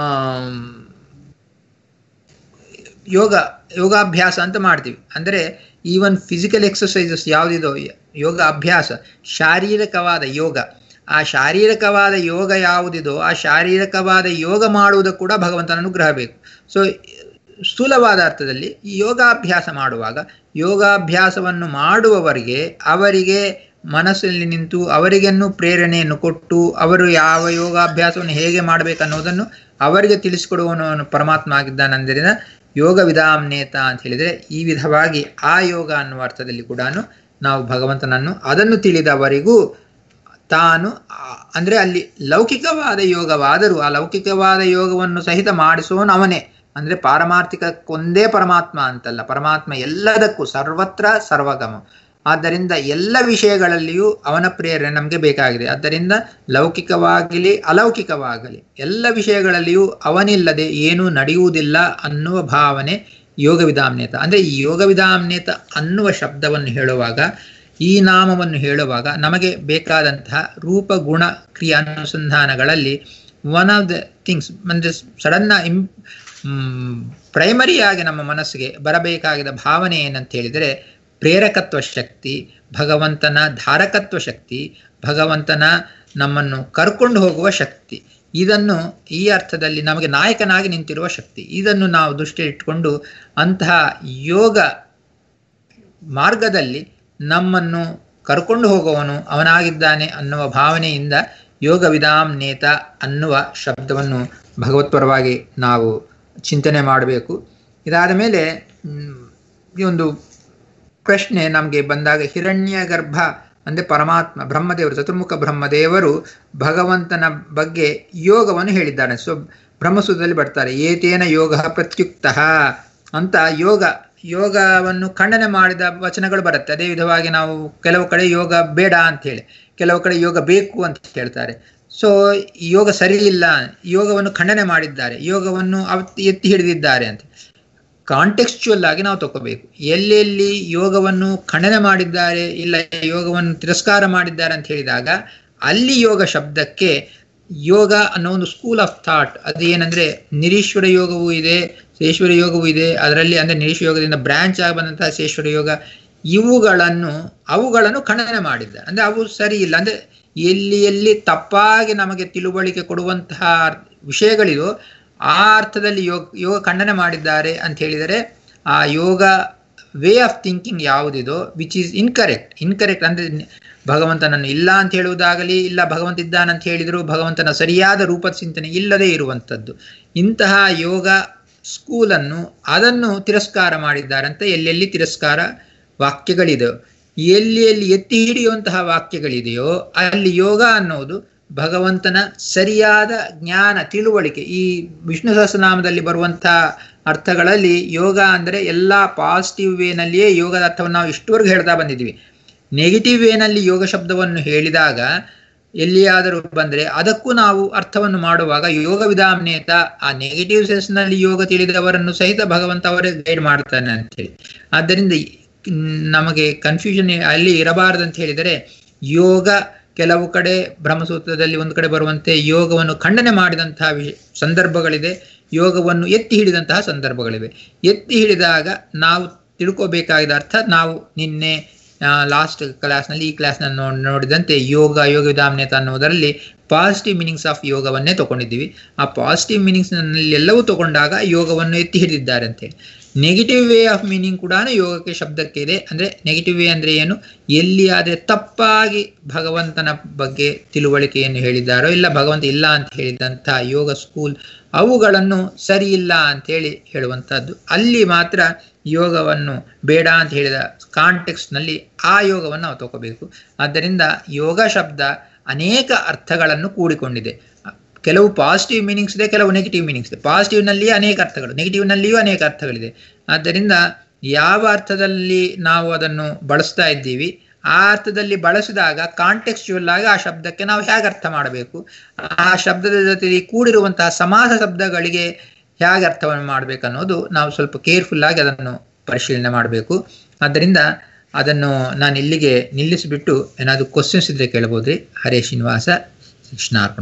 ಯೋಗ ಯೋಗಾಭ್ಯಾಸ ಅಂತ ಮಾಡ್ತೀವಿ ಅಂದರೆ ಈವನ್ ಫಿಸಿಕಲ್ ಎಕ್ಸಸೈಸಸ್ ಯಾವುದಿದೋ ಯೋಗ ಅಭ್ಯಾಸ ಶಾರೀರಿಕವಾದ ಯೋಗ ಆ ಶಾರೀರಿಕವಾದ ಯೋಗ ಯಾವುದಿದೋ ಆ ಶಾರೀರಿಕವಾದ ಯೋಗ ಮಾಡುವುದು ಕೂಡ ಭಗವಂತನ ಅನುಗ್ರಹ ಬೇಕು ಸೊ ಸ್ಥೂಲವಾದ ಅರ್ಥದಲ್ಲಿ ಈ ಯೋಗಾಭ್ಯಾಸ ಮಾಡುವಾಗ ಯೋಗಾಭ್ಯಾಸವನ್ನು ಮಾಡುವವರಿಗೆ ಅವರಿಗೆ ಮನಸ್ಸಲ್ಲಿ ನಿಂತು ಅವರಿಗೆನ್ನು ಪ್ರೇರಣೆಯನ್ನು ಕೊಟ್ಟು ಅವರು ಯಾವ ಯೋಗಾಭ್ಯಾಸವನ್ನು ಹೇಗೆ ಮಾಡಬೇಕನ್ನೋದನ್ನು ಅವರಿಗೆ ತಿಳಿಸಿಕೊಡುವವನು ಪರಮಾತ್ಮ ಆಗಿದ್ದಾನಂದರಿಂದ ಯೋಗ ವಿಧಾಮ್ನೇತ ಅಂತ ಹೇಳಿದರೆ ಈ ವಿಧವಾಗಿ ಆ ಯೋಗ ಅನ್ನುವ ಅರ್ಥದಲ್ಲಿ ಕೂಡ ನಾವು ಭಗವಂತನನ್ನು ಅದನ್ನು ತಿಳಿದವರಿಗೂ ತಾನು ಅಂದರೆ ಅಲ್ಲಿ ಲೌಕಿಕವಾದ ಯೋಗವಾದರೂ ಆ ಲೌಕಿಕವಾದ ಯೋಗವನ್ನು ಸಹಿತ ಮಾಡಿಸುವವನು ಅವನೇ ಅಂದರೆ ಪಾರಮಾರ್ಥಿಕಕ್ಕೊಂದೇ ಪರಮಾತ್ಮ ಅಂತಲ್ಲ ಪರಮಾತ್ಮ ಎಲ್ಲದಕ್ಕೂ ಸರ್ವತ್ರ ಸರ್ವಗಮ ಆದ್ದರಿಂದ ಎಲ್ಲ ವಿಷಯಗಳಲ್ಲಿಯೂ ಅವನ ಪ್ರೇರಣೆ ನಮಗೆ ಬೇಕಾಗಿದೆ ಆದ್ದರಿಂದ ಲೌಕಿಕವಾಗಲಿ ಅಲೌಕಿಕವಾಗಲಿ ಎಲ್ಲ ವಿಷಯಗಳಲ್ಲಿಯೂ ಅವನಿಲ್ಲದೆ ಏನೂ ನಡೆಯುವುದಿಲ್ಲ ಅನ್ನುವ ಭಾವನೆ ಯೋಗ ವಿಧಾಮ್ನೇತ ಅಂದರೆ ಈ ಯೋಗ ವಿಧಾಮ್ನೇತ ಅನ್ನುವ ಶಬ್ದವನ್ನು ಹೇಳುವಾಗ ಈ ನಾಮವನ್ನು ಹೇಳುವಾಗ ನಮಗೆ ಬೇಕಾದಂತಹ ರೂಪ ಗುಣ ಕ್ರಿಯಾನುಸಂಧಾನಗಳಲ್ಲಿ ಒನ್ ಆಫ್ ದ ಥಿಂಗ್ಸ್ ಅಂದರೆ ಸಡನ್ನ ಇಂ ಪ್ರೈಮರಿಯಾಗಿ ನಮ್ಮ ಮನಸ್ಸಿಗೆ ಬರಬೇಕಾಗಿದ ಭಾವನೆ ಏನಂತ ಹೇಳಿದರೆ ಪ್ರೇರಕತ್ವ ಶಕ್ತಿ ಭಗವಂತನ ಧಾರಕತ್ವ ಶಕ್ತಿ ಭಗವಂತನ ನಮ್ಮನ್ನು ಕರ್ಕೊಂಡು ಹೋಗುವ ಶಕ್ತಿ ಇದನ್ನು ಈ ಅರ್ಥದಲ್ಲಿ ನಮಗೆ ನಾಯಕನಾಗಿ ನಿಂತಿರುವ ಶಕ್ತಿ ಇದನ್ನು ನಾವು ದೃಷ್ಟಿಯಲ್ಲಿಟ್ಟುಕೊಂಡು ಅಂತಹ ಯೋಗ ಮಾರ್ಗದಲ್ಲಿ ನಮ್ಮನ್ನು ಕರ್ಕೊಂಡು ಹೋಗುವವನು ಅವನಾಗಿದ್ದಾನೆ ಅನ್ನುವ ಭಾವನೆಯಿಂದ ಯೋಗ ವಿಧಾಂ ನೇತ ಅನ್ನುವ ಶಬ್ದವನ್ನು ಭಗವತ್ಪರವಾಗಿ ನಾವು ಚಿಂತನೆ ಮಾಡಬೇಕು ಇದಾದ ಮೇಲೆ ಈ ಒಂದು ಪ್ರಶ್ನೆ ನಮಗೆ ಬಂದಾಗ ಹಿರಣ್ಯ ಗರ್ಭ ಅಂದರೆ ಪರಮಾತ್ಮ ಬ್ರಹ್ಮದೇವರು ಚತುರ್ಮುಖ ಬ್ರಹ್ಮದೇವರು ಭಗವಂತನ ಬಗ್ಗೆ ಯೋಗವನ್ನು ಹೇಳಿದ್ದಾರೆ ಸೊ ಬ್ರಹ್ಮಸೂತ್ರದಲ್ಲಿ ಬರ್ತಾರೆ ಏತೇನ ಯೋಗ ಪ್ರತ್ಯುಕ್ತ ಅಂತ ಯೋಗ ಯೋಗವನ್ನು ಖಂಡನೆ ಮಾಡಿದ ವಚನಗಳು ಬರುತ್ತೆ ಅದೇ ವಿಧವಾಗಿ ನಾವು ಕೆಲವು ಕಡೆ ಯೋಗ ಬೇಡ ಅಂತ ಹೇಳಿ ಕೆಲವು ಕಡೆ ಯೋಗ ಬೇಕು ಅಂತ ಹೇಳ್ತಾರೆ ಸೊ ಯೋಗ ಸರಿ ಇಲ್ಲ ಯೋಗವನ್ನು ಖಂಡನೆ ಮಾಡಿದ್ದಾರೆ ಯೋಗವನ್ನು ಎತ್ತಿ ಹಿಡಿದಿದ್ದಾರೆ ಅಂತ ಕಾಂಟೆಕ್ಸ್ಚುಯಲ್ ಆಗಿ ನಾವು ತಗೋಬೇಕು ಎಲ್ಲೆಲ್ಲಿ ಯೋಗವನ್ನು ಖಂಡನೆ ಮಾಡಿದ್ದಾರೆ ಇಲ್ಲ ಯೋಗವನ್ನು ತಿರಸ್ಕಾರ ಮಾಡಿದ್ದಾರೆ ಅಂತ ಹೇಳಿದಾಗ ಅಲ್ಲಿ ಯೋಗ ಶಬ್ದಕ್ಕೆ ಯೋಗ ಅನ್ನೋ ಒಂದು ಸ್ಕೂಲ್ ಆಫ್ ಥಾಟ್ ಅದು ಏನಂದ್ರೆ ನಿರೀಶ್ವರ ಯೋಗವೂ ಇದೆ ಶೇಶ್ವರ ಯೋಗವೂ ಇದೆ ಅದರಲ್ಲಿ ಅಂದ್ರೆ ನಿರೀಶ್ವರ ಯೋಗದಿಂದ ಬ್ರಾಂಚ್ ಆಗಿ ಬಂದಂತಹ ಶೇಶ್ವರ ಯೋಗ ಇವುಗಳನ್ನು ಅವುಗಳನ್ನು ಖಂಡನೆ ಮಾಡಿದ್ದಾರೆ ಅಂದ್ರೆ ಅವು ಸರಿ ಇಲ್ಲ ಅಂದ್ರೆ ಎಲ್ಲಿ ಎಲ್ಲಿ ತಪ್ಪಾಗಿ ನಮಗೆ ತಿಳುವಳಿಕೆ ಕೊಡುವಂತಹ ವಿಷಯಗಳಿದೋ ಆ ಅರ್ಥದಲ್ಲಿ ಯೋಗ ಯೋಗ ಖಂಡನೆ ಮಾಡಿದ್ದಾರೆ ಅಂತ ಹೇಳಿದರೆ ಆ ಯೋಗ ವೇ ಆಫ್ ಥಿಂಕಿಂಗ್ ಯಾವುದಿದೋ ವಿಚ್ ಈಸ್ ಇನ್ಕರೆಕ್ಟ್ ಇನ್ಕರೆಕ್ಟ್ ಅಂದ್ರೆ ಭಗವಂತನನ್ನು ಇಲ್ಲ ಅಂತ ಹೇಳುವುದಾಗಲಿ ಇಲ್ಲ ಭಗವಂತ ಇದ್ದಾನಂತ ಹೇಳಿದ್ರು ಭಗವಂತನ ಸರಿಯಾದ ರೂಪದ ಚಿಂತನೆ ಇಲ್ಲದೆ ಇರುವಂಥದ್ದು ಇಂತಹ ಯೋಗ ಸ್ಕೂಲನ್ನು ಅದನ್ನು ತಿರಸ್ಕಾರ ಮಾಡಿದ್ದಾರಂತೆ ಎಲ್ಲೆಲ್ಲಿ ತಿರಸ್ಕಾರ ವಾಕ್ಯಗಳಿದೆ ಎಲ್ಲಿ ಎಲ್ಲಿ ಎತ್ತಿ ಹಿಡಿಯುವಂತಹ ವಾಕ್ಯಗಳಿದೆಯೋ ಅಲ್ಲಿ ಯೋಗ ಅನ್ನೋದು ಭಗವಂತನ ಸರಿಯಾದ ಜ್ಞಾನ ತಿಳುವಳಿಕೆ ಈ ವಿಷ್ಣು ಸಹಸ್ರನಾಮದಲ್ಲಿ ಬರುವಂತಹ ಅರ್ಥಗಳಲ್ಲಿ ಯೋಗ ಅಂದರೆ ಎಲ್ಲ ಪಾಸಿಟಿವ್ ವೇನಲ್ಲಿಯೇ ಯೋಗದ ಅರ್ಥವನ್ನು ನಾವು ಇಷ್ಟುವರೆಗೂ ಹೇಳ್ತಾ ಬಂದಿದ್ದೀವಿ ನೆಗೆಟಿವ್ ವೇನಲ್ಲಿ ಯೋಗ ಶಬ್ದವನ್ನು ಹೇಳಿದಾಗ ಎಲ್ಲಿಯಾದರೂ ಬಂದರೆ ಅದಕ್ಕೂ ನಾವು ಅರ್ಥವನ್ನು ಮಾಡುವಾಗ ಯೋಗ ವಿಧಾನೇತ ಆ ನೆಗೆಟಿವ್ ಸೆನ್ಸ್ನಲ್ಲಿ ಯೋಗ ತಿಳಿದವರನ್ನು ಸಹಿತ ಭಗವಂತ ಅವರೇ ಗೈಡ್ ಮಾಡ್ತಾನೆ ಅಂತೇಳಿ ಆದ್ದರಿಂದ ನಮಗೆ ಕನ್ಫ್ಯೂಷನ್ ಅಲ್ಲಿ ಇರಬಾರದು ಅಂತ ಹೇಳಿದರೆ ಯೋಗ ಕೆಲವು ಕಡೆ ಬ್ರಹ್ಮಸೂತ್ರದಲ್ಲಿ ಒಂದು ಕಡೆ ಬರುವಂತೆ ಯೋಗವನ್ನು ಖಂಡನೆ ಮಾಡಿದಂತಹ ವಿಷಯ ಸಂದರ್ಭಗಳಿದೆ ಯೋಗವನ್ನು ಎತ್ತಿ ಹಿಡಿದಂತಹ ಸಂದರ್ಭಗಳಿವೆ ಎತ್ತಿ ಹಿಡಿದಾಗ ನಾವು ತಿಳ್ಕೋಬೇಕಾದ ಅರ್ಥ ನಾವು ನಿನ್ನೆ ಲಾಸ್ಟ್ ಕ್ಲಾಸ್ನಲ್ಲಿ ಈ ಕ್ಲಾಸ್ನ ನೋಡಿದಂತೆ ಯೋಗ ಯೋಗ ವಿಧಾಮನೇತ ಅನ್ನೋದರಲ್ಲಿ ಪಾಸಿಟಿವ್ ಮೀನಿಂಗ್ಸ್ ಆಫ್ ಯೋಗವನ್ನೇ ತಗೊಂಡಿದ್ದೀವಿ ಆ ಪಾಸಿಟಿವ್ ಮೀನಿಂಗ್ಸ್ನಲ್ಲಿ ಎಲ್ಲವೂ ತಗೊಂಡಾಗ ಯೋಗವನ್ನು ಎತ್ತಿ ಹಿಡಿದಿದ್ದಾರೆ ಅಂತೇಳಿ ನೆಗೆಟಿವ್ ವೇ ಆಫ್ ಮೀನಿಂಗ್ ಕೂಡ ಯೋಗಕ್ಕೆ ಶಬ್ದಕ್ಕೆ ಇದೆ ಅಂದ್ರೆ ನೆಗೆಟಿವ್ ವೇ ಅಂದ್ರೆ ಏನು ಎಲ್ಲಿ ಆದ್ರೆ ತಪ್ಪಾಗಿ ಭಗವಂತನ ಬಗ್ಗೆ ತಿಳುವಳಿಕೆಯನ್ನು ಹೇಳಿದ್ದಾರೋ ಇಲ್ಲ ಭಗವಂತ ಇಲ್ಲ ಅಂತ ಹೇಳಿದಂತಹ ಯೋಗ ಸ್ಕೂಲ್ ಅವುಗಳನ್ನು ಸರಿ ಇಲ್ಲ ಅಂತ ಹೇಳಿ ಹೇಳುವಂತಹದ್ದು ಅಲ್ಲಿ ಮಾತ್ರ ಯೋಗವನ್ನು ಬೇಡ ಅಂತ ಹೇಳಿದ ಕಾಂಟೆಕ್ಸ್ನಲ್ಲಿ ಆ ಯೋಗವನ್ನು ನಾವು ತಗೋಬೇಕು ಆದ್ದರಿಂದ ಯೋಗ ಶಬ್ದ ಅನೇಕ ಅರ್ಥಗಳನ್ನು ಕೂಡಿಕೊಂಡಿದೆ ಕೆಲವು ಪಾಸಿಟಿವ್ ಮೀನಿಂಗ್ಸ್ ಇದೆ ಕೆಲವು ನೆಗೆಟಿವ್ ಮೀನಿಂಗ್ಸ್ ಇದೆ ಪಾಸಿಟಿವ್ನಲ್ಲಿಯೇ ಅನೇಕ ಅರ್ಥಗಳು ನೆಗೆಟಿವ್ನಲ್ಲಿಯೂ ಅನೇಕ ಅರ್ಥಗಳಿದೆ ಆದ್ದರಿಂದ ಯಾವ ಅರ್ಥದಲ್ಲಿ ನಾವು ಅದನ್ನು ಬಳಸ್ತಾ ಇದ್ದೀವಿ ಆ ಅರ್ಥದಲ್ಲಿ ಬಳಸಿದಾಗ ಕಾಂಟೆಕ್ಸ್ಚುವಲ್ ಆಗಿ ಆ ಶಬ್ದಕ್ಕೆ ನಾವು ಹೇಗೆ ಅರ್ಥ ಮಾಡಬೇಕು ಆ ಶಬ್ದದ ಜೊತೆ ಕೂಡಿರುವಂತಹ ಸಮಾಸ ಶಬ್ದಗಳಿಗೆ ಹೇಗೆ ಅರ್ಥವನ್ನು ಮಾಡಬೇಕು ಅನ್ನೋದು ನಾವು ಸ್ವಲ್ಪ ಕೇರ್ಫುಲ್ ಆಗಿ ಅದನ್ನು ಪರಿಶೀಲನೆ ಮಾಡಬೇಕು ಆದ್ದರಿಂದ ಅದನ್ನು ನಾನು ಇಲ್ಲಿಗೆ ನಿಲ್ಲಿಸಿಬಿಟ್ಟು ಏನಾದರೂ ಕ್ವಶನ್ಸ್ ಇದ್ರೆ ಕೇಳಬಹುದ್ರಿ ಹರೇ ಶ್ರೀನಿವಾಸ ಕೃಷ್ಣಾರ್ಪಣ